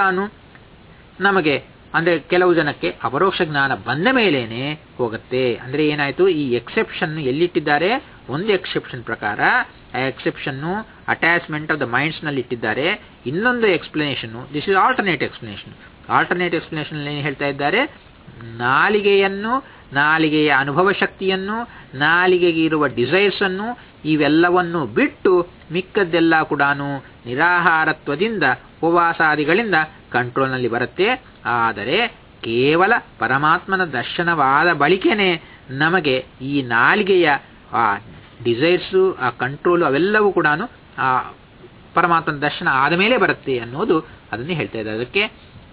[SPEAKER 1] ನಮಗೆ ಅಂದ್ರೆ ಕೆಲವು ಜನಕ್ಕೆ ಅಪರೋಕ್ಷ ಜ್ಞಾನ ಬಂದ ಮೇಲೇನೆ ಹೋಗುತ್ತೆ ಅಂದ್ರೆ ಏನಾಯ್ತು ಈ ಎಕ್ಸೆಪ್ಷನ್ ಎಲ್ಲಿಟ್ಟಿದ್ದಾರೆ ಒಂದು ಎಕ್ಸೆಪ್ಷನ್ ಪ್ರಕಾರ ಆ exception attachment of the minds ನಲ್ಲಿ ಇಟ್ಟಿದ್ದಾರೆ ಇನ್ನೊಂದು explanation this is alternate explanation alternate explanation ಏನು ಹೇಳ್ತಾ ಇದ್ದಾರೆ ನಾಲಿಗೆಯನ್ನು ನಾಲಿಗೆಯ ಅನುಭವ ಶಕ್ತಿಯನ್ನು ನಾಲಿಗೆಗೆ ಇರುವ ಡಿಸೈರ್ಸ್ ಅನ್ನು ಇವೆಲ್ಲವನ್ನು ಬಿಟ್ಟು ಮಿಕ್ಕದ್ದೆಲ್ಲ ಕೂಡ ನಿರಾಹಾರತ್ವದಿಂದ ಉಪವಾಸಾದಿಗಳಿಂದ ಕಂಟ್ರೋಲ್ನಲ್ಲಿ ಬರುತ್ತೆ ಆದರೆ ಕೇವಲ ಪರಮಾತ್ಮನ ದರ್ಶನವಾದ ಬಳಿಕೆನೆ ನಮಗೆ ಈ ನಾಲಿಗೆಯ ಆ ಡಿಸೈರ್ಸು ಆ ಕಂಟ್ರೋಲು ಅವೆಲ್ಲವೂ ಕೂಡ ಆ ಪರಮಾತ್ಮನ ದರ್ಶನ ಆದ ಮೇಲೆ ಬರುತ್ತೆ ಅನ್ನೋದು ಅದನ್ನೇ ಹೇಳ್ತಾ ಇದ್ದಾರೆ ಅದಕ್ಕೆ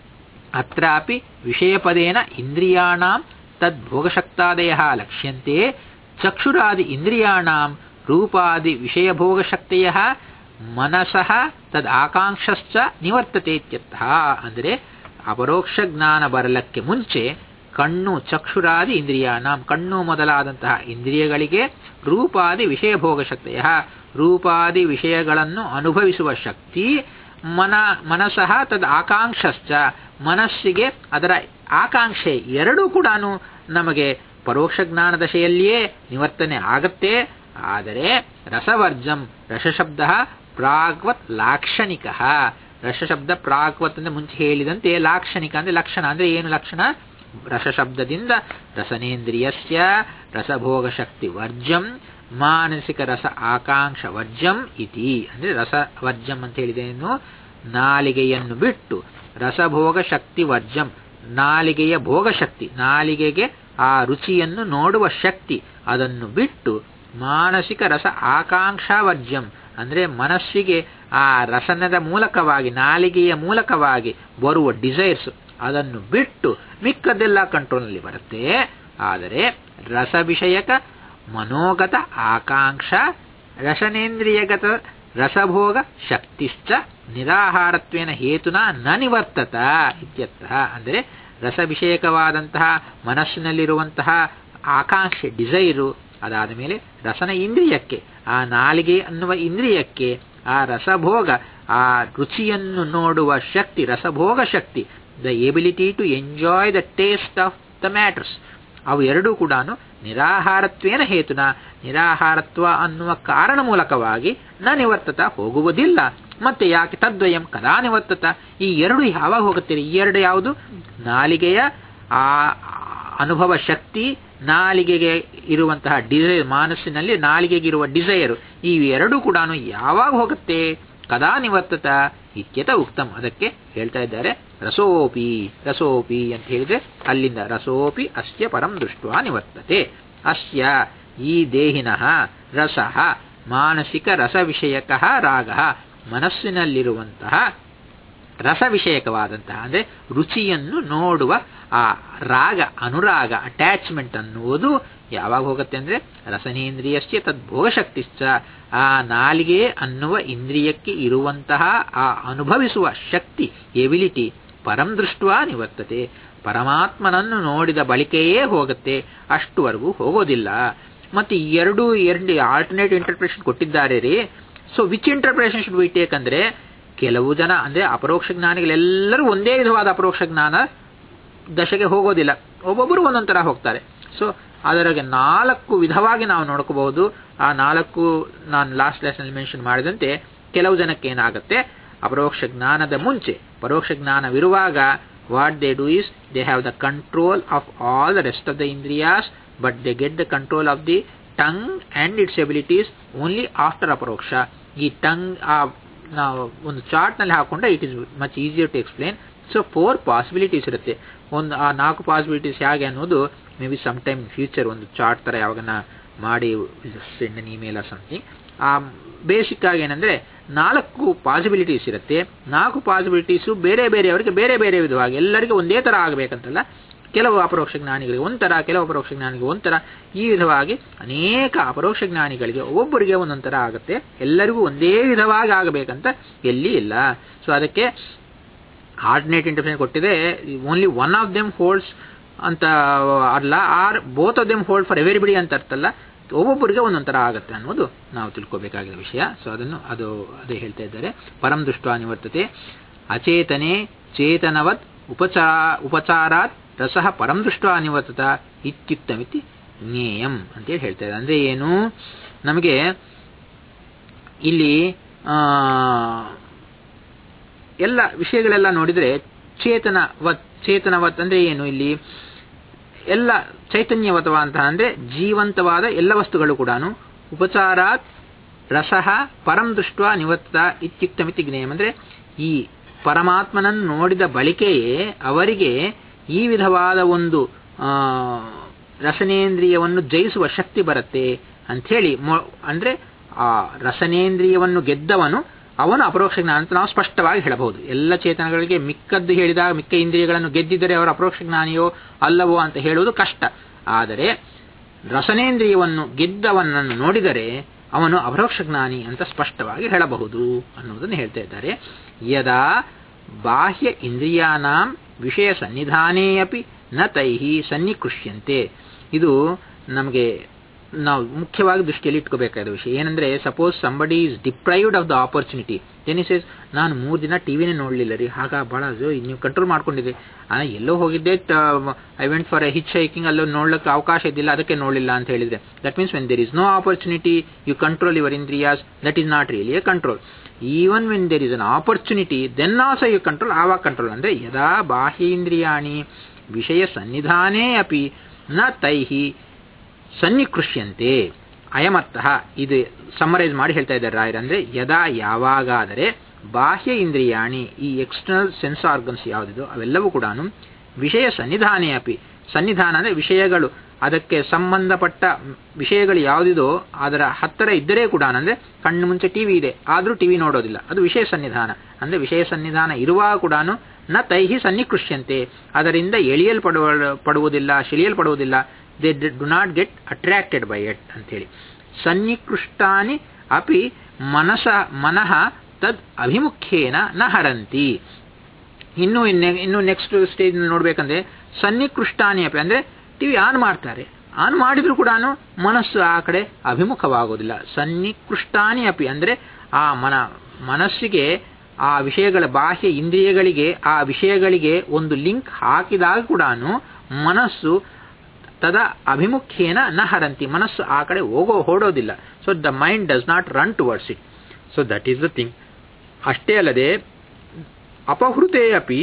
[SPEAKER 1] ಅತ್ರಾಪಿ ವಿಷಯಪದೇನ ಇಂದ್ರಿಯಾಣಾಂ ತದ್ಭೋಗಶಕ್ತಾದಯ ಲಕ್ಷ್ಯಂತೆ ಚಕ್ಷುರಾದಿ ಇಂದ್ರಿಯಾಣಾಂ ರೂಪಾದಿ ವಿಷಯಭೋಗಶಕ್ತಿಯ ಮನಸಃ ತದ್ ಆಕಾಂಕ್ಷಶ್ಚ ನಿವರ್ತತೆ ಇತ್ಯರ್ಥಃ ಅಂದರೆ ಅಪರೋಕ್ಷ ಜ್ಞಾನ ಬರಲಕ್ಕೆ ಮುಂಚೆ ಕಣ್ಣು ಚಕ್ಷುರಾದಿ ಇಂದ್ರಿಯಾಣಾಂ ಕಣ್ಣು ಮೊದಲಾದಂತಹ ಇಂದ್ರಿಯಗಳಿಗೆ ರೂಪಾದಿ ವಿಷಯಭೋಗ ಶಕ್ತಿಯ ರೂಪಾದಿ ವಿಷಯಗಳನ್ನು ಅನುಭವಿಸುವ ಶಕ್ತಿ ಮನ ಮನಸಃ ತದ್ ಆಕಾಂಕ್ಷಶ್ಚ ಮನಸ್ಸಿಗೆ ಅದರ ಆಕಾಂಕ್ಷೆ ಎರಡೂ ಕೂಡ ನಮಗೆ ಪರೋಕ್ಷ ಜ್ಞಾನ ದಶೆಯಲ್ಲಿಯೇ ನಿವರ್ತನೆ ಆಗತ್ತೆ ಆದರೆ ರಸವರ್ಜಂ ರಸಶಬ್ದ ಪ್ರಾಗ್ವತ್ ಲಾಕ್ಷಣಿಕ ರಸಶಬ್ದ ಪ್ರಾಗ್ವತ್ ಅಂದ್ರೆ ಮುಂಚೆ ಹೇಳಿದಂತೆ ಲಾಕ್ಷಣಿಕ ಅಂದ್ರೆ ಲಕ್ಷಣ ಅಂದ್ರೆ ಏನು ಲಕ್ಷಣ ರಸಶಬ್ದದಿಂದ ರಸನೇಂದ್ರಿಯಸ್ಯ ರಸಭೋಗ ಶಕ್ತಿ ವರ್ಜಂ ಮಾನಸಿಕ ರಸ ಆಕಾಂಕ್ಷ ವರ್ಜಂ ಇತಿ ಅಂದ್ರೆ ರಸ ವರ್ಜಂ ಅಂತ ಹೇಳಿದೇನು ನಾಲಿಗೆಯನ್ನು ಬಿಟ್ಟು ರಸಭೋಗ ಶಕ್ತಿ ವರ್ಜಂ ನಾಲಿಗೆಯ ಭೋಗ ಶಕ್ತಿ ನಾಲಿಗೆಗೆ ಆ ರುಚಿಯನ್ನು ನೋಡುವ ಶಕ್ತಿ ಅದನ್ನು ಬಿಟ್ಟು ಮಾನಸಿಕ ರಸ ಆಕಾಂಕ್ಷಾ ವರ್ಜಂ ಅಂದ್ರೆ ಮನಸ್ಸಿಗೆ ಆ ರಸನದ ಮೂಲಕವಾಗಿ ನಾಲಿಗೆಯ ಮೂಲಕವಾಗಿ ಬರುವ ಡಿಸೈರ್ಸ್ ಅದನ್ನು ಬಿಟ್ಟು ಮಿಕ್ಕದ್ದೆಲ್ಲ ಕಂಟ್ರೋಲ್ನಲ್ಲಿ ಬರುತ್ತೆ ಆದರೆ ರಸ ವಿಷಯಕ ಮನೋಗತ ಆಕಾಂಕ್ಷ ರಸನೇಂದ್ರಿಯಗತ ರಸಭೋಗ ಶಕ್ತಿಶ್ಚ ನಿರಾಹಾರತ್ವೇನ ಹೇತುನ ನ ನಿವರ್ತತ ಇತ್ಯರ್ಥಃ ಅಂದರೆ ರಸ ವಿಷಯಕವಾದಂತಹ ಮನಸ್ಸಿನಲ್ಲಿರುವಂತಹ ಆಕಾಂಕ್ಷೆ ಡಿಸೈರು ಅದಾದ ಮೇಲೆ ರಸನ ಇಂದ್ರಿಯಕ್ಕೆ ಆ ನಾಲಿಗೆ ಅನ್ನುವ ಇಂದ್ರಿಯಕ್ಕೆ ಆ ರಸಭೋಗ ಆ ರುಚಿಯನ್ನು ನೋಡುವ ಶಕ್ತಿ ರಸಭೋಗ ಶಕ್ತಿ the ability to enjoy the taste of the matters ಅವು ಎರಡೂ ಕೂಡ ನಿರಾಹಾರತ್ವೇನ ಹೇತುನ ನಿರಾಹಾರತ್ವ ಅನ್ನುವ ಕಾರಣ ಮೂಲಕವಾಗಿ ನ ನಿವರ್ತತ ಹೋಗುವುದಿಲ್ಲ ಮತ್ತೆ ಯಾಕೆ ತದ್ವಯಂ ಕದಾ ನಿವರ್ತತ ಈ ಎರಡು ಯಾವಾಗ ಹೋಗುತ್ತೆ ಈ ಎರಡು ಯಾವುದು ನಾಲಿಗೆಯ ಆ ಅನುಭವ ಶಕ್ತಿ ನಾಲಿಗೆಗೆ ಇರುವಂತಹ ಡಿಸೈರ್ ಮನಸ್ಸಿನಲ್ಲಿ ನಾಲಿಗೆಗೆ ಇರುವ ಡಿಸೈರ್ ಈ ಎರಡೂ ಕೂಡ ಯಾವಾಗ ಹೋಗುತ್ತೆ ಕದಾ ನಿವರ್ತತ ಇತ್ಯತ ಉಕ್ತಂ ಅದಕ್ಕೆ ಹೇಳ್ತಾ ಇದ್ದಾರೆ ರಸೋಪಿ ರಸೋಪಿ ಅಂತ ಹೇಳಿದ್ರೆ ಅಲ್ಲಿಂದ ರಸೋಪಿ ಅಸ್ಯ ಪರಂ ದೃಷ್ಟ ನಿವರ್ತತೆ ಅಸ್ಯ ಈ ದೇಹಿನಃ ರಸಃ ಮಾನಸಿಕ ರಸ ವಿಷಯಕ ರಾಗ ಮನಸ್ಸಿನಲ್ಲಿರುವಂತಹ ರಸ ವಿಷಯಕವಾದಂತಹ ಅಂದರೆ ರುಚಿಯನ್ನು ನೋಡುವ ಆ ರಾಗ ಅನುರಾಗ ಅಟ್ಯಾಚ್ಮೆಂಟ್ ಅನ್ನುವುದು ಯಾವಾಗ ಹೋಗುತ್ತೆ ಅಂದರೆ ರಸನೇಂದ್ರಿಯಸ್ಯ ತದ್ಭೋಗಶಕ್ತಿಶ್ಚ ಆ ನಾಲಿಗೆ ಅನ್ನುವ ಇಂದ್ರಿಯಕ್ಕೆ ಇರುವಂತಹ ಆ ಅನುಭವಿಸುವ ಶಕ್ತಿ ಎಬಿಲಿಟಿ ಪರಂ ದೃಷ್ಟ ನಿವರ್ತತೆ ಪರಮಾತ್ಮನನ್ನು ನೋಡಿದ ಬಳಿಕೆಯೇ ಹೋಗುತ್ತೆ ಅಷ್ಟುವರೆಗೂ ಹೋಗೋದಿಲ್ಲ ಮತ್ತೆ ಎರಡು ಎರಡು ಆಲ್ಟರ್ನೇಟ್ ಇಂಟರ್ಪ್ರಿಟೇಷನ್ ಕೊಟ್ಟಿದ್ದಾರೆ ರೀ so which interpretation should we take ಅಂದ್ರೆ ಕೆಲವು ಜನ ಅಂದ್ರೆ ಅಪರೋಕ್ಷ ಜ್ಞಾನಿಗಳೆಲ್ಲರೂ ಒಂದೇ ವಿಧವಾದ ಅಪರೋಕ್ಷ ಜ್ಞಾನ ದಶೆಗೆ ಹೋಗೋದಿಲ್ಲ ಒಬ್ಬೊಬ್ಬರು ಒಂದೊಂದು ತರ ಹೋಗ್ತಾರೆ ಸೊ ಅದರಾಗೆ ನಾಲ್ಕು ವಿಧವಾಗಿ ನಾವು ನೋಡ್ಕೋಬಹುದು ಆ ನಾಲ್ಕು ನಾನು ಲಾಸ್ಟ್ ಲೆಸನ್ ಮೆನ್ಷನ್ ಮಾಡಿದಂತೆ ಕೆಲವು ಜನಕ್ಕೆ ಏನಾಗುತ್ತೆ ಅಪರೋಕ್ಷ ಜ್ಞಾನದ ಮುಂಚೆ ಪರೋಕ್ಷ ಜ್ಞಾನವಿರುವಾಗ what they do is they have the control of all the rest of the ಇಂದ್ರಿಯಾಸ್ but they get the control of the tongue and its abilities only after ಅಪರೋಕ್ಷ ಈ ಟಂಗ್ ಆ ನಾವು ಒಂದು ಚಾರ್ಟ್ನಲ್ಲಿ ಹಾಕೊಂಡ್ರೆ it is much easier to explain so four possibilities ಇರುತ್ತೆ ಒಂದು ಆ ನಾಲ್ಕು ಪಾಸಿಬಿಲಿಟೀಸ್ ಹೇಗೆ ಅನ್ನೋದು maybe sometime future ಒಂದು ಚಾರ್ಟ್ ಥರ ಯಾವಾಗನ ಮಾಡಿ send an email R something ಆ ಬೇಸಿಕ್ ಆಗಿ ಏನಂದ್ರೆ ನಾಲ್ಕು ಪಾಸಿಬಿಲಿಟೀಸ್ ಇರುತ್ತೆ ನಾಲ್ಕು ಪಾಸಿಬಿಲಿಟೀಸು ಬೇರೆ ಬೇರೆಯವರಿಗೆ ಬೇರೆ ಬೇರೆ ವಿಧವಾಗಿ ಎಲ್ಲರಿಗೂ ಒಂದೇ ಥರ ಆಗಬೇಕಂತಲ್ಲ ಕೆಲವು ಅಪರೋಕ್ಷ ಜ್ಞಾನಿಗಳಿಗೆ ಒಂಥರ ಕೆಲವು ಅಪರೋಕ್ಷ ಜ್ಞಾನಿಗೆ ಒಂಥರ ಈ ವಿಧವಾಗಿ ಅನೇಕ ಅಪರೋಕ್ಷ ಜ್ಞಾನಿಗಳಿಗೆ ಒಬ್ಬೊಬ್ಬರಿಗೆ ಒಂದೊಂಥರ ಆಗುತ್ತೆ ಎಲ್ಲರಿಗೂ ಒಂದೇ ವಿಧವಾಗಿ ಆಗಬೇಕಂತ ಎಲ್ಲಿ ಇಲ್ಲ ಸೊ ಅದಕ್ಕೆ ಆಲ್ಟರ್ನೇಟ್ ಇಂಟರ್ಪ್ರಿಟೇಷನ್ ಕೊಟ್ಟಿದೆ only one of them holds ಅಂತ ಅಲ್ಲ or both of them hold for everybody ಅಂತ ಅರ್ಥಲ್ಲ ಒಬ್ಬೊಬ್ಬರಿಗೆ ಒಂದೊಂಥರ ಆಗುತ್ತೆ ಅನ್ನೋದು ನಾವು ತಿಳ್ಕೋಬೇಕಾಗಿರೋ ವಿಷಯ ಸೊ ಅದನ್ನು ಅದು ಅದೇ ಹೇಳ್ತಾ ಇದ್ದಾರೆ ಪರಂ ದೃಷ್ಟ ನಿವರ್ತತೆ ಅಚೇತನೆ ಚೇತನವತ್ ಉಪಚಾರ ಉಪಚಾರಾತ್ ರಸಃ ಪರಂ ದೃಷ್ಟ ನಿವರ್ತತ ಇತ್ಯುಕ್ತಮಿತಿ ಜ್ಞೇಯಂ ಅಂತೇಳಿ ಹೇಳ್ತಾ ಇದ್ದಾರೆ ಅಂದ್ರೆ ಏನು ನಮಗೆ ಇಲ್ಲಿ ಎಲ್ಲ ವಿಷಯಗಳೆಲ್ಲ ನೋಡಿದ್ರೆ ಚೇತನವತ್ ಚೇತನವತ್ ಅಂದ್ರೆ ಏನು ಇಲ್ಲಿ ಎಲ್ಲ ಚೈತನ್ಯವತವ ಅಂತ ಅಂದ್ರೆ ಜೀವಂತವಾದ ಎಲ್ಲ ವಸ್ತುಗಳು ಕೂಡ ಉಪಚಾರಾತ್ ರಸಃ ಪರಂ ದೃಷ್ಟ ನಿವತ್ತ ಇತ್ಯುಕ್ತಮಿತಿ ಜ್ಞೇಯಂ ಅಂದ್ರೆ ಈ ಪರಮಾತ್ಮನನ್ನು ನೋಡಿದ ಬಳಿಕೆಯೇ ಅವರಿಗೆ ಈ ವಿಧವಾದ ಒಂದು ಆ, ರಸನೇಂದ್ರಿಯವನ್ನು ಜಯಿಸುವ ಶಕ್ತಿ ಬರುತ್ತೆ ಅಂಥೇಳಿ ಮೊ- ಅಂದ್ರೆ ಆ ರಸನೇಂದ್ರಿಯವನ್ನು ಗೆದ್ದವನು ಅವನು ಅಪರೋಕ್ಷ ಜ್ಞಾನ ಅಂತ ನಾವು ಸ್ಪಷ್ಟವಾಗಿ ಹೇಳಬಹುದು ಎಲ್ಲ ಚೇತನಗಳಿಗೆ ಮಿಕ್ಕದ್ದು ಹೇಳಿದಾಗ ಮಿಕ್ಕ ಇಂದ್ರಿಯಗಳನ್ನು ಗೆದ್ದಿದ್ದರೆ ಅವರು ಅಪರೋಕ್ಷ ಜ್ಞಾನಿಯೋ ಅಲ್ಲವೋ ಅಂತ ಹೇಳುವುದು ಕಷ್ಟ ಆದರೆ ರಸನೇಂದ್ರಿಯವನ್ನು ಗೆದ್ದವನನ್ನು ನೋಡಿದರೆ ಅವನು ಅಪರೋಕ್ಷ ಜ್ಞಾನಿ ಅಂತ ಸ್ಪಷ್ಟವಾಗಿ ಹೇಳಬಹುದು ಅನ್ನೋದನ್ನು ಹೇಳ್ತಾ ಇದ್ದಾರೆ ಯದಾ ಬಾಹ್ಯ ಇಂದ್ರಿಯಾನಾಂ ವಿಷಯ ಸನ್ನಿಧಾನೇ ಅಪಿ ನ ತೈಹಿ ಸನ್ನಿಕೃಷ್ಯಂತೆ ಇದು ನಮಗೆ ನಾವು ಮುಖ್ಯವಾಗಿ ದೃಷ್ಟಿಯಲ್ಲಿ ಇಟ್ಕೋಬೇಕಾದ ವಿಷಯ ಏನಂದ್ರೆ suppose somebody is deprived of the opportunity then is ನಾನು ಮೂರು ದಿನ ಟಿವಿನೇ ನೋಡಲಿಲ್ಲ ರೀ ಹಾಗ ಭಾಳ ನೀವು ಕಂಟ್ರೋಲ್ ಮಾಡ್ಕೊಂಡಿದ್ರಿ ನಾನು ಎಲ್ಲೋ ಹೋಗಿದ್ದೆ I went for a hitchhiking ಅಲ್ಲೋ ನೋಡ್ಲಿಕ್ಕೆ ಅವಕಾಶ ಇದ್ದಿಲ್ಲ ಅದಕ್ಕೆ ನೋಡಲಿಲ್ಲ ಅಂತ ಹೇಳಿದ್ರೆ that means when there is no opportunity you control your ಇಂದ್ರಿಯಾಸ್ that is not really a control even when there is an opportunity then also you control ಆವಾಗ ಕಂಟ್ರೋಲ್ ಅಂದ್ರೆ ಯದಾ ಬಾಹ್ಯೇಂದ್ರಿಯಾಣಿ ವಿಷಯ ಸನ್ನಿಧಾನೇ ಅಪಿ ನ ತೈಹಿ ಸನ್ನಿಕೃಷ್ಯಂತೆ ಅಯಮರ್ಥಃ ಇದು ಸಮ್ಮರೈಸ್ ಮಾಡಿ ಹೇಳ್ತಾ ಇದ್ದಾರೆ ರಾಯರ್ ಅಂದ್ರೆ ಯದಾ ಯಾವಾಗಾದರೆ ಬಾಹ್ಯ ಇಂದ್ರಿಯಾಣಿ ಈ ಎಕ್ಸ್ಟರ್ನಲ್ ಸೆನ್ಸ್ ಆರ್ಗನ್ಸ್ ಯಾವುದಿದೋ ಅವೆಲ್ಲವೂ ಕೂಡ ವಿಷಯ ಸನ್ನಿಧಾನೇ ಅಪಿ ಸನ್ನಿಧಾನ ಅಂದ್ರೆ ವಿಷಯಗಳು ಅದಕ್ಕೆ ಸಂಬಂಧಪಟ್ಟ ವಿಷಯಗಳು ಯಾವುದಿದೋ ಅದರ ಹತ್ತಿರ ಇದ್ದರೆ ಕೂಡ ಅಂದ್ರೆ ಕಣ್ಣು ಮುಂಚೆ ಟಿವಿ ಇದೆ ಆದರೂ ಟಿವಿ ನೋಡೋದಿಲ್ಲ ಅದು ವಿಷಯ ಸನ್ನಿಧಾನ ಅಂದ್ರೆ ವಿಷಯ ಸನ್ನಿಧಾನ ಇರುವಾಗ ಕೂಡ ನ ತೈಹಿ ಸನ್ನಿಕೃಷ್ಯಂತೆ ಅದರಿಂದ ಎಳಿಯಲ್ಪಡುವ ಪಡುವುದಿಲ್ಲ ಶಿಳಿಯಲ್ಪಡುವುದಿಲ್ಲ they do not get attracted by it ಅಂತೇಳಿ ಸನ್ನಿಕೃಷ್ಟಾನಿ ಅಪಿ ಮನಸ ಮನಃ ತದ್ ಅಭಿಮುಖ್ಯೇನ ನ ಹರಂತಿ ಇನ್ನು ಇನ್ನು- ಇನ್ನು ನೆಕ್ಸ್ಟ್ ಸ್ಟೇಜ್ ನೋಡ್ಬೇಕಂದ್ರೆ ಸನ್ನಿಕೃಷ್ಟಾನಿ ಅಪಿ ಅಂದ್ರೆ ಟಿವಿ ಆನ್ ಮಾಡ್ತಾರೆ ಆನ್ ಮಾಡಿದ್ರು ಕೂಡ ಮನಸ್ಸು ಆ ಕಡೆ ಅಭಿಮುಖವಾಗೋದಿಲ್ಲ ಸನ್ನಿಕೃಷ್ಟಾನಿ ಅಪಿ ಅಂದ್ರೆ ಆ ಮನ ಮನಸ್ಸಿಗೆ ಆ ವಿಷಯಗಳ ಬಾಹ್ಯ ಇಂದ್ರಿಯಗಳಿಗೆ ಆ ವಿಷಯಗಳಿಗೆ ಒಂದು ಲಿಂಕ್ ಹಾಕಿದಾಗ ಕೂಡ ಮನಸ್ಸು ತದ ಅಭಿಮುಖ್ಯೇನ ನ ಹರಂತಿ ಮನಸ್ಸು ಆ ಕಡೆ ಹೋಗೋ ಹೊಡೋದಿಲ್ಲ so the mind does not run towards it so that is the thing ಅಷ್ಟೇ ಅಲ್ಲದೆ ಅಪಹೃತೆ ಅಪಿ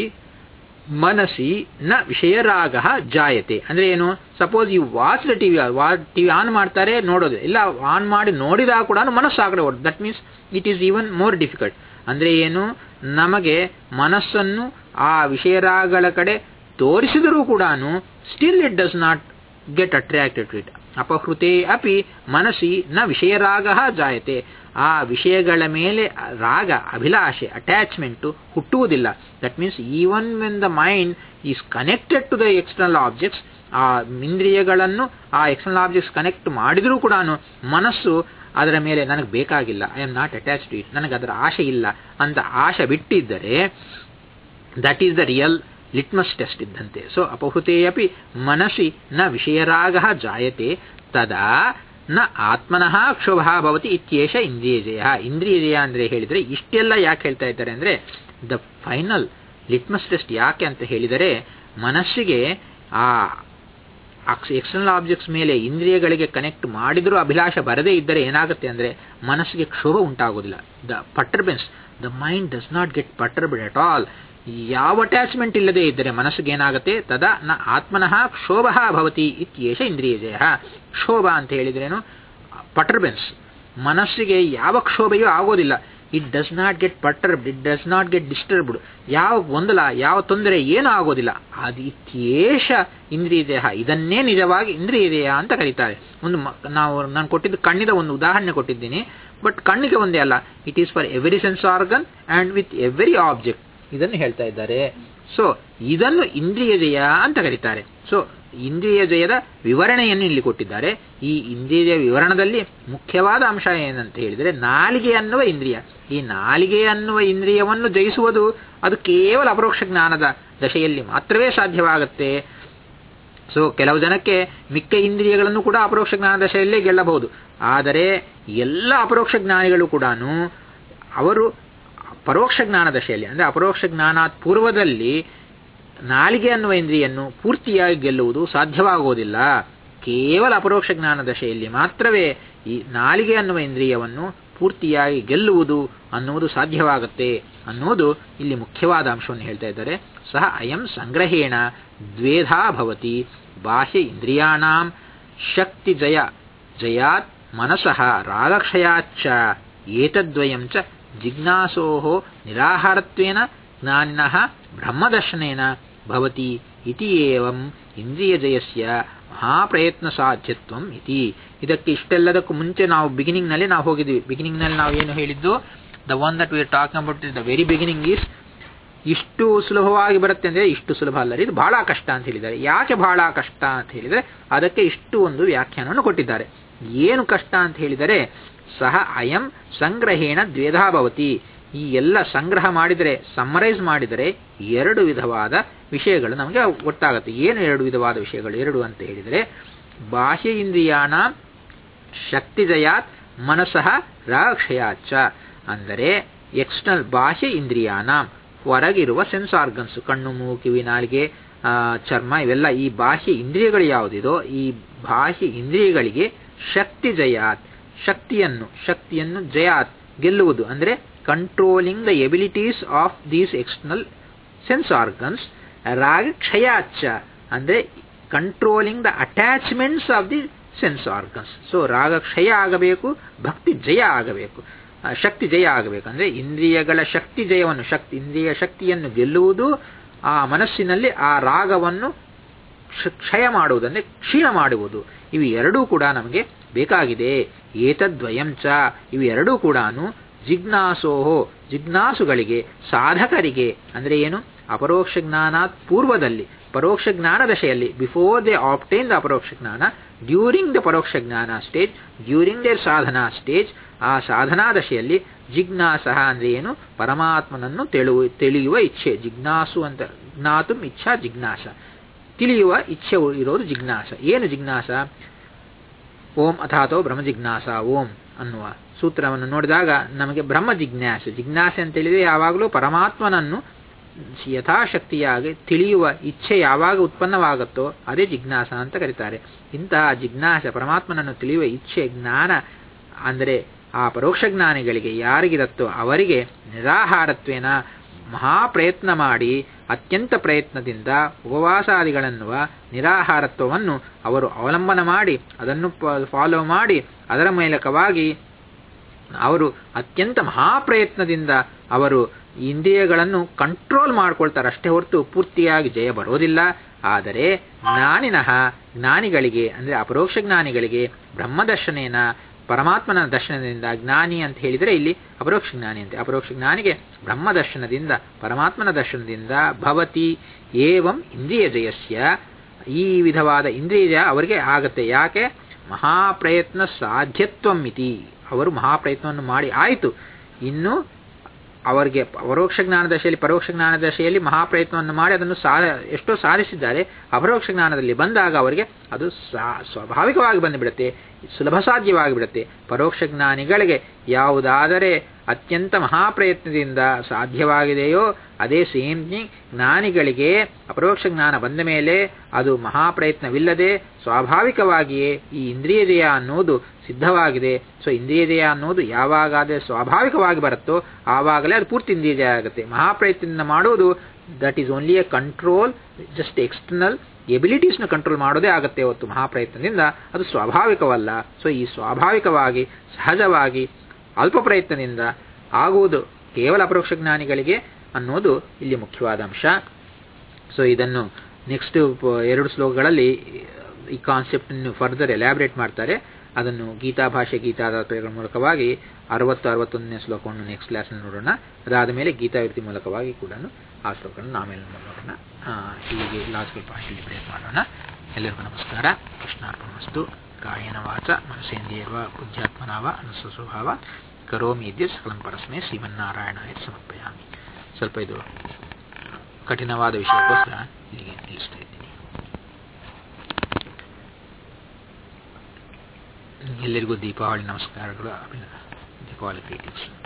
[SPEAKER 1] ಮನಸ್ಸಿ ನ ವಿಷಯರಾಗ ಜಾಯತೆ ಅಂದ್ರೆ ಏನು suppose you watch the TV TV on ಮಾಡ್ತಾರೆ ನೋಡೋದು ಇಲ್ಲ ಆನ್ ಮಾಡಿ ನೋಡಿದಾಗ ಕೂಡ ಮನಸ್ಸು ಆ ಕಡೆ ಓಡ್ that means it is even more difficult ಅಂದ್ರೆ ಏನು ನಮಗೆ ಮನಸ್ಸನ್ನು ಆ ವಿಷಯರಾಗಗಳ ಕಡೆ ತೋರಿಸಿದರೂ ಕೂಡ still it does not get attracted to it ಅಪಹೃತೆ ಅಪಿ ಮನಸ್ಸಿ ನ ವಿಷಯರಾಗ ಜಾಯತೆ ಆ ವಿಷಯಗಳ ಮೇಲೆ ರಾಗ ಅಭಿಲಾಷೆ ಅಟ್ಯಾಚ್ಮೆಂಟು ಹುಟ್ಟುವುದಿಲ್ಲ that means even when the mind is connected to the external objects ಆ ಇಂದ್ರಿಯಗಳನ್ನು ಆ ಎಕ್ಸ್ಟರ್ನಲ್ ಆಬ್ಜೆಕ್ಟ್ಸ್ ಕನೆಕ್ಟ್ ಮಾಡಿದರೂ ಕೂಡ ಮನಸ್ಸು ಅದರ ಮೇಲೆ ನನಗೆ ಬೇಕಾಗಿಲ್ಲ I am not attach to it ನನಗೆ ಅದರ ಆಶೆ ಇಲ್ಲ ಅಂತ ಆಶೆ ಬಿಟ್ಟಿದ್ದರೆ that is the real litmus test ಇದ್ದಂತೆ ಸೊ ಅಪಹೃತೆ ಅಪಿ ಮನಸ್ಸಿ ನ ವಿಷಯರಾಗ ಜಾಯತೆ ತದಾ ನ ಆತ್ಮನಃ ಕ್ಷೋಭ ಭವತಿ ಇತ್ಯೇಷ ಇಂದ್ರಿಯ ಜಯ ಇಂದ್ರಿಯ ಜಯ ಅಂದ್ರೆ ಹೇಳಿದರೆ ಇಷ್ಟೆಲ್ಲ ಯಾಕೆ ಹೇಳ್ತಾ ಇದ್ದಾರೆ ಅಂದ್ರೆ ದ ಫೈನಲ್ ಲಿಟ್ಮಸ್ ಟೆಸ್ಟ್ ಯಾಕೆ ಅಂತ ಹೇಳಿದರೆ ಮನಸ್ಸಿಗೆ ಆ ಎಕ್ಸ್ಟರ್ನಲ್ ಆಬ್ಜೆಕ್ಟ್ಸ್ ಮೇಲೆ ಇಂದ್ರಿಯಗಳಿಗೆ ಕನೆಕ್ಟ್ ಮಾಡಿದರೂ ಅಭಿಲಾಷ ಬರದೇ ಇದ್ದರೆ ಏನಾಗುತ್ತೆ ಅಂದ್ರೆ ಮನಸ್ಸಿಗೆ ಕ್ಷೋಭ ಉಂಟಾಗೋದಿಲ್ಲ the perturbance the mind does not get perturbed at all ಯಾವ ಅಟ್ಯಾಚ್ಮೆಂಟ್ ಇಲ್ಲದೆ ಇದ್ದರೆ ಮನಸ್ಸಿಗೆ ಏನಾಗುತ್ತೆ ತದಾ ನ ಆತ್ಮನಃ ಕ್ಷೋಭ ಭವತಿ ಇತ್ಯೇಷ ಇಂದ್ರಿಯ ಜಯ ಕ್ಷೋಭ ಅಂತ ಹೇಳಿದ್ರೇನು ಪಟರ್ಬೆನ್ಸ್ ಮನಸ್ಸಿಗೆ ಯಾವ ಕ್ಷೋಭೆಯೂ ಆಗೋದಿಲ್ಲ it does not get perturbed it does not get disturbed ಯಾವ ಗೊಂದಲ ಯಾವ ತೊಂದರೆ ಏನೂ ಆಗೋದಿಲ್ಲ ಅದು ಇತ್ಯೇಷ ಇಂದ್ರಿಯ ದೇಹ ಇದನ್ನೇ ನಿಜವಾಗಿ ಇಂದ್ರಿಯ ದೇಹ ಅಂತ ಕರೀತಾರೆ ಒಂದು ಮ- ನಾವು ನಾನು ಕೊಟ್ಟಿದ್ದು ಕಣ್ಣಿದ ಒಂದು ಉದಾಹರಣೆ ಕೊಟ್ಟಿದ್ದೀನಿ ಬಟ್ ಕಣ್ಣಿಗೆ ಒಂದೇ ಅಲ್ಲ it is for every sense organ and with every object ಇದನ್ನು ಹೇಳ್ತಾ ಇದ್ದಾರೆ ಸೊ ಇದನ್ನು ಇಂದ್ರಿಯ ಜಯ ಅಂತ ಕರೀತಾರೆ ಸೊ ಇಂದ್ರಿಯ ಜಯದ ವಿವರಣೆಯನ್ನು ಇಲ್ಲಿ ಕೊಟ್ಟಿದ್ದಾರೆ ಈ ಇಂದ್ರಿಯ ಜಯ ವಿವರಣದಲ್ಲಿ ಮುಖ್ಯವಾದ ಅಂಶ ಏನಂತ ಹೇಳಿದರೆ ನಾಲಿಗೆ ಅನ್ನುವ ಇಂದ್ರಿಯ ಈ ನಾಲಿಗೆ ಅನ್ನುವ ಇಂದ್ರಿಯವನ್ನು ಜಯಿಸುವುದು ಅದು ಕೇವಲ ಅಪರೋಕ್ಷ ಜ್ಞಾನದ ದಶೆಯಲ್ಲಿ ಮಾತ್ರವೇ ಸಾಧ್ಯವಾಗುತ್ತೆ ಸೊ ಕೆಲವು ಜನಕ್ಕೆ ಮಿಕ್ಕ ಇಂದ್ರಿಯಗಳನ್ನು ಕೂಡ ಅಪರೋಕ್ಷ ಜ್ಞಾನ ದಶೆಯಲ್ಲೇ ಗೆಲ್ಲಬಹುದು ಆದರೆ ಎಲ್ಲ ಅಪರೋಕ್ಷ ಜ್ಞಾನಿಗಳು ಕೂಡ ಅವರು ಪರೋಕ್ಷ ಜ್ಞಾನ ದಶೆಯಲ್ಲಿ ಅಂದರೆ ಅಪರೋಕ್ಷ ಜ್ಞಾನಾತ್ ಪೂರ್ವದಲ್ಲಿ ನಾಲಿಗೆ ಅನ್ನುವ ಇಂದ್ರಿಯನ್ನು ಪೂರ್ತಿಯಾಗಿ ಗೆಲ್ಲುವುದು ಸಾಧ್ಯವಾಗುವುದಿಲ್ಲ ಕೇವಲ ಅಪರೋಕ್ಷ ಜ್ಞಾನ ದಶೆಯಲ್ಲಿ ಮಾತ್ರವೇ ಈ ನಾಲಿಗೆ ಅನ್ನುವ ಇಂದ್ರಿಯವನ್ನು ಪೂರ್ತಿಯಾಗಿ ಗೆಲ್ಲುವುದು ಅನ್ನುವುದು ಸಾಧ್ಯವಾಗುತ್ತೆ ಅನ್ನುವುದು ಇಲ್ಲಿ ಮುಖ್ಯವಾದ ಅಂಶವನ್ನು ಹೇಳ್ತಾ ಇದ್ದಾರೆ ಸಹ ಅಯಂ ಸಂಗ್ರಹೇಣ ದ್ವೇಧಾ ಭವತಿ ಬಾಹ್ಯ ಇಂದ್ರಿಯಾಣಾಂ ಶಕ್ತಿ ಜಯ ಜಯಾತ್ ಮನಸಃ ರಾಗಕ್ಷಯಾಚ್ಚ ಏತದ್ವಯಂ ಚ ಜಿಜ್ಞಾಸೋ ನಿರಾಹಾರತ್ವೇನ ಜ್ಞಾನಿನಃ ಬ್ರಹ್ಮದರ್ಶನೇನ ಭವತಿ ಇತಿ ಏವಂ ಇಂದ್ರಿಯಜಯಸ್ಯ ಮಹಾಪ್ರಯತ್ನ ಸಾಧ್ಯತ್ವಂ ಇತಿ ಇದಕ್ಕೆ ಇಷ್ಟೆಲ್ಲದಕ್ಕೂ ಮುಂಚೆ ನಾವು ಬಿಗಿನಿಂಗ್ನಲ್ಲಿ ನಾವು ಹೋಗಿದ್ವಿ ಬಿಗಿನಿಂಗ್ನಲ್ಲಿ ನಾವು ಏನು ಹೇಳಿದ್ದು the one that we talking about the very beginning is ಇಷ್ಟು ಸುಲಭವಾಗಿ ಬರುತ್ತೆ ಅಂದರೆ ಇಷ್ಟು ಸುಲಭ ಅಲ್ಲ ಇದು ಬಹಳ ಕಷ್ಟ ಅಂತ ಹೇಳಿದ್ದಾರೆ ಯಾಕೆ ಬಹಳ ಕಷ್ಟ ಅಂತ ಹೇಳಿದರೆ ಅದಕ್ಕೆ ಇಷ್ಟು ಒಂದು ವ್ಯಾಖ್ಯಾನವನ್ನು ಕೊಟ್ಟಿದ್ದಾರೆ ಏನು ಕಷ್ಟ ಅಂತ ಹೇಳಿದರೆ ಸಹ ಅಯಂ ಸಂಗ್ರಹೇಣ ದ್ವೇಧಾ ಭವತಿ ಈ ಎಲ್ಲ ಸಂಗ್ರಹ ಮಾಡಿದರೆ ಸಮ್ಮರೈಸ್ ಮಾಡಿದರೆ ಎರಡು ವಿಧವಾದ ವಿಷಯಗಳು ನಮಗೆ ಗೊತ್ತಾಗುತ್ತೆ ಏನು ಎರಡು ವಿಧವಾದ ವಿಷಯಗಳು ಎರಡು ಅಂತ ಹೇಳಿದರೆ ಬಾಹ್ಯ ಇಂದ್ರಿಯಾಣ ಶಕ್ತಿಜಯಾತ್ ಮನಸ್ಸಃ ರಾಕ್ಷಯಾಚ ಅಂದರೆ ಎಕ್ಸ್ಟರ್ನಲ್ ಬಾಹ್ಯ ಇಂದ್ರಿಯಾನ ಹೊರಗಿರುವ ಸೆನ್ಸ್ ಆರ್ಗನ್ಸ್ ಕಣ್ಣು ಮೂಗು ಕಿವಿ ನಾಲಿಗೆ ಚರ್ಮ ಇವೆಲ್ಲ ಈ ಬಾಹ್ಯ ಇಂದ್ರಿಯಗಳು ಯಾವುದಿದೋ ಈ ಬಾಹ್ಯ ಇಂದ್ರಿಯಗಳಿಗೆ ಶಕ್ತಿ ಜಯಾತ್ ಶಕ್ತಿಯನ್ನು ಶಕ್ತಿಯನ್ನು ಜಯಾತ್ ಗೆಲ್ಲುವುದು ಅಂದರೆ controlling the abilities of these external sense organs ರಾಗ ಕ್ಷಯಾಚ ಅಂದರೆ controlling the attachments of the sense organs so ರಾಗ ಕ್ಷಯ ಆಗಬೇಕು ಭಕ್ತಿ ಜಯ ಆಗಬೇಕು ಶಕ್ತಿ ಜಯ ಆಗಬೇಕು ಅಂದರೆ ಇಂದ್ರಿಯಗಳ ಶಕ್ತಿ ಜಯವನ್ನು ಶಕ್ತಿ ಇಂದ್ರಿಯ ಶಕ್ತಿಯನ್ನು ಗೆಲ್ಲುವುದು ಆ ಮನಸ್ಸಿನಲ್ಲಿ ಆ ರಾಗವನ್ನು ಕ್ಷಯ ಮಾಡುವುದು ಅಂದರೆ ಕ್ಷೀಣ ಮಾಡುವುದು ಇವು ಎರಡೂ ಕೂಡ ನಮಗೆ ಬೇಕಾಗಿದೆ ಏತದ್ವಯಂ ಚ ಇವು ಎರಡೂ ಕೂಡ ಜಿಜ್ಞಾಸೋಹೋ ಜಿಜ್ಞಾಸುಗಳಿಗೆ ಸಾಧಕರಿಗೆ ಅಂದರೆ ಏನು ಅಪರೋಕ್ಷ ಜ್ಞಾನಾತ್ ಪೂರ್ವದಲ್ಲಿ ಪರೋಕ್ಷ ಜ್ಞಾನ ದಶೆಯಲ್ಲಿ ಬಿಫೋರ್ ದೇ ಆಪ್ಟೈನ್ ದ ಅಪರೋಕ್ಷ ಜ್ಞಾನ ಡ್ಯೂರಿಂಗ್ ದ ಪರೋಕ್ಷ ಜ್ಞಾನ ಸ್ಟೇಜ್ ಡ್ಯೂರಿಂಗ್ ದೇರ್ ಸಾಧನಾ ಸ್ಟೇಜ್ ಆ ಸಾಧನಾ ದಶೆಯಲ್ಲಿ ಜಿಜ್ಞಾಸಹ ಅಂದರೆ ಏನು ಪರಮಾತ್ಮನನ್ನು ತೆಳುವ ತಿಳಿಯುವ ಇಚ್ಛೆ ಜಿಜ್ಞಾಸು ಅಂತ ಜ್ಞಾತು ಇಚ್ಛಾ ಜಿಜ್ಞಾಸ ತಿಳಿಯುವ ಇಚ್ಛೆ ಇರೋದು ಜಿಜ್ಞಾಸ ಏನು ಜಿಜ್ಞಾಸ ಓಂ ಅಥಾತೋ ಬ್ರಹ್ಮ ಜಿಜ್ಞಾಸ ಓಂ ಅನ್ನುವ ಸೂತ್ರವನ್ನು ನೋಡಿದಾಗ ನಮಗೆ ಬ್ರಹ್ಮ ಜಿಜ್ಞಾಸೆ ಜಿಜ್ಞಾಸೆ ಅಂತ ಹೇಳಿದ್ರೆ ಯಾವಾಗಲೂ ಪರಮಾತ್ಮನನ್ನು ಯಥಾಶಕ್ತಿಯಾಗಿ ತಿಳಿಯುವ ಇಚ್ಛೆ ಯಾವಾಗ ಉತ್ಪನ್ನವಾಗುತ್ತೋ ಅದೇ ಜಿಜ್ಞಾಸ ಅಂತ ಕರೀತಾರೆ ಇಂತಹ ಜಿಜ್ಞಾಸ ಪರಮಾತ್ಮನನ್ನು ತಿಳಿಯುವ ಇಚ್ಛೆ ಜ್ಞಾನ ಅಂದರೆ ಆ ಪರೋಕ್ಷ ಜ್ಞಾನಿಗಳಿಗೆ ಯಾರಿಗಿರುತ್ತೋ ಅವರಿಗೆ ನಿರಾಹಾರತ್ವೇನ ಮಹಾಪ್ರಯತ್ನ ಮಾಡಿ ಅತ್ಯಂತ ಪ್ರಯತ್ನದಿಂದ ಉಪವಾಸಾದಿಗಳನ್ನುವ ನಿರಾಹಾರತ್ವವನ್ನು ಅವರು ಅವಲಂಬನ ಮಾಡಿ ಅದನ್ನು ಫಾಲೋ ಮಾಡಿ ಅದರ ಮೂಲಕವಾಗಿ ಅವರು ಅತ್ಯಂತ ಮಹಾಪ್ರಯತ್ನದಿಂದ ಅವರು ಇಂದ್ರಿಯಗಳನ್ನು ಕಂಟ್ರೋಲ್ ಮಾಡ್ಕೊಳ್ತಾರೆ ಅಷ್ಟೇ ಹೊರತು ಪೂರ್ತಿಯಾಗಿ ಜಯ ಬರೋದಿಲ್ಲ ಆದರೆ ಜ್ಞಾನಿನಃ ಜ್ಞಾನಿಗಳಿಗೆ ಅಂದರೆ ಅಪರೋಕ್ಷ ಜ್ಞಾನಿಗಳಿಗೆ ಬ್ರಹ್ಮದರ್ಶನೇನ ಪರಮಾತ್ಮನ ದರ್ಶನದಿಂದ ಜ್ಞಾನಿ ಅಂತ ಹೇಳಿದರೆ ಇಲ್ಲಿ ಅಪರೋಕ್ಷ ಜ್ಞಾನಿ ಅಂತೆ ಅಪರೋಕ್ಷ ಜ್ಞಾನಿಗೆ ಬ್ರಹ್ಮದರ್ಶನದಿಂದ ಪರಮಾತ್ಮನ ದರ್ಶನದಿಂದ ಭವತಿ ಏವಂ ಇಂದ್ರಿಯ ಜಯಸ್ಯ ಈ ವಿಧವಾದ ಇಂದ್ರಿಯ ಜಯ ಅವರಿಗೆ ಆಗತ್ತೆ ಯಾಕೆ ಮಹಾಪ್ರಯತ್ನ ಸಾಧ್ಯತ್ವಂ ಮಿತಿ ಅವರು ಮಹಾಪ್ರಯತ್ನವನ್ನು ಮಾಡಿ ಆಯಿತು ಇನ್ನು ಅವರಿಗೆ ಪರೋಕ್ಷ ಜ್ಞಾನ ದಶೆಯಲ್ಲಿ ಪರೋಕ್ಷ ಜ್ಞಾನ ದಶೆಯಲ್ಲಿ ಮಹಾಪ್ರಯತ್ನವನ್ನು ಮಾಡಿ ಅದನ್ನು ಸಾ ಎಷ್ಟೋ ಸಾಧಿಸಿದ್ದಾರೆ ಅಪರೋಕ್ಷ ಜ್ಞಾನದಲ್ಲಿ ಬಂದಾಗ ಅವರಿಗೆ ಅದು ಸ್ವಾಭಾವಿಕವಾಗಿ ಬಂದುಬಿಡುತ್ತೆ ಸುಲಭ ಸಾಧ್ಯವಾಗಿಬಿಡುತ್ತೆ ಪರೋಕ್ಷ ಜ್ಞಾನಿಗಳಿಗೆ ಯಾವುದಾದರೆ ಅತ್ಯಂತ ಮಹಾಪ್ರಯತ್ನದಿಂದ ಸಾಧ್ಯವಾಗಿದೆಯೋ ಅದೇ ಸೇಮ್ ಥಿಂಗ್ ಜ್ಞಾನಿಗಳಿಗೆ ಅಪರೋಕ್ಷ ಜ್ಞಾನ ಬಂದ ಮೇಲೆ ಅದು ಮಹಾಪ್ರಯತ್ನವಿಲ್ಲದೆ ಸ್ವಾಭಾವಿಕವಾಗಿಯೇ ಈ ಇಂದ್ರಿಯ ಜಯ ಅನ್ನೋದು ಸಿದ್ಧವಾಗಿದೆ ಸೊ ಇಂದ್ರಿಯ ಜಯ ಅನ್ನೋದು ಯಾವಾಗಾದರೆ ಸ್ವಾಭಾವಿಕವಾಗಿ ಬರುತ್ತೋ ಆವಾಗಲೇ ಅದು ಪೂರ್ತಿ ಇಂದ್ರಿಯ ಜಯ ಆಗುತ್ತೆ ಮಹಾಪ್ರಯತ್ನದಿಂದ ಮಾಡುವುದು that is only a control just external ಎಬಿಲಿಟೀಸ್ನ ಕಂಟ್ರೋಲ್ ಮಾಡೋದೇ ಆಗುತ್ತೆ ಹೊತ್ತು ಮಹಾಪ್ರಯತ್ನದಿಂದ ಅದು ಸ್ವಾಭಾವಿಕವಲ್ಲ ಸೊ ಈ ಸ್ವಾಭಾವಿಕವಾಗಿ ಸಹಜವಾಗಿ ಅಲ್ಪ ಪ್ರಯತ್ನದಿಂದ ಆಗುವುದು ಕೇವಲ ಅಪರೋಕ್ಷ ಜ್ಞಾನಿಗಳಿಗೆ ಅನ್ನೋದು ಇಲ್ಲಿ ಮುಖ್ಯವಾದ ಅಂಶ ಸೊ ಇದನ್ನು ನೆಕ್ಸ್ಟ್ ಎರಡು ಶ್ಲೋಕಗಳಲ್ಲಿ ಈ ಕಾನ್ಸೆಪ್ಟನ್ನು ಫರ್ದರ್ ಎಲಾಬ್ರೇಟ್ ಮಾಡ್ತಾರೆ ಅದನ್ನು ಗೀತಾ ಭಾಷೆ ಗೀತಾದಾತ್ರೆಗಳ ಮೂಲಕವಾಗಿ ಅರವತ್ತು ಅರವತ್ತೊಂದನೇ ಶ್ಲೋಕವನ್ನು ನೆಕ್ಸ್ಟ್ ಕ್ಲಾಸ್ನಲ್ಲಿ ನೋಡೋಣ ಅದಾದ ಮೇಲೆ ಗೀತಾವೃತ್ತಿ ಮೂಲಕವಾಗಿ ಕೂಡ ಆ ಶ್ಲೋಕಗಳನ್ನು ಆಮೇಲೆ ನೋಡೋಣ ಹೀಗೆ ಲಾಜಿಕಲ್ ಭಾಷೆಯಲ್ಲಿ ಬ್ರೇಕ್ ಮಾಡೋಣ ಎಲ್ಲರಿಗೂ ನಮಸ್ಕಾರ ಕೃಷ್ಣಾರ್ಪಣಮಸ್ತು ಕಾಯನ ವಾಚ ಮನಸೇಂದ್ರಿಯವ ಬುದ್ಧ್ಯಾತ್ಮನಾವ ಅನಸ ಸ್ವಭಾವ ಕರೋಮಿ ಇದ್ಯ ಸಕಲಂ ಪರಸ್ಮೈ ಶ್ರೀಮನ್ನಾರಾಯಣಾಯ ಸಮರ್ಪಯಾಮಿ ಸ್ವಲ್ಪ ಇದು ಕಠಿಣವಾದ ವಿಷಯಕ್ಕೋಸ್ಕರ ಇಲ್ಲಿಗೆ ನಿಲ್ಲಿಸ್ತಾ ಇದ್ದೀನಿ ಎಲ್ಲರಿಗೂ ದೀಪಾವಳಿ ನಮಸ್ಕಾರಗಳು ದೀಪಾವಳಿ ಗ್ರೀಟಿಂಗ್ಸ್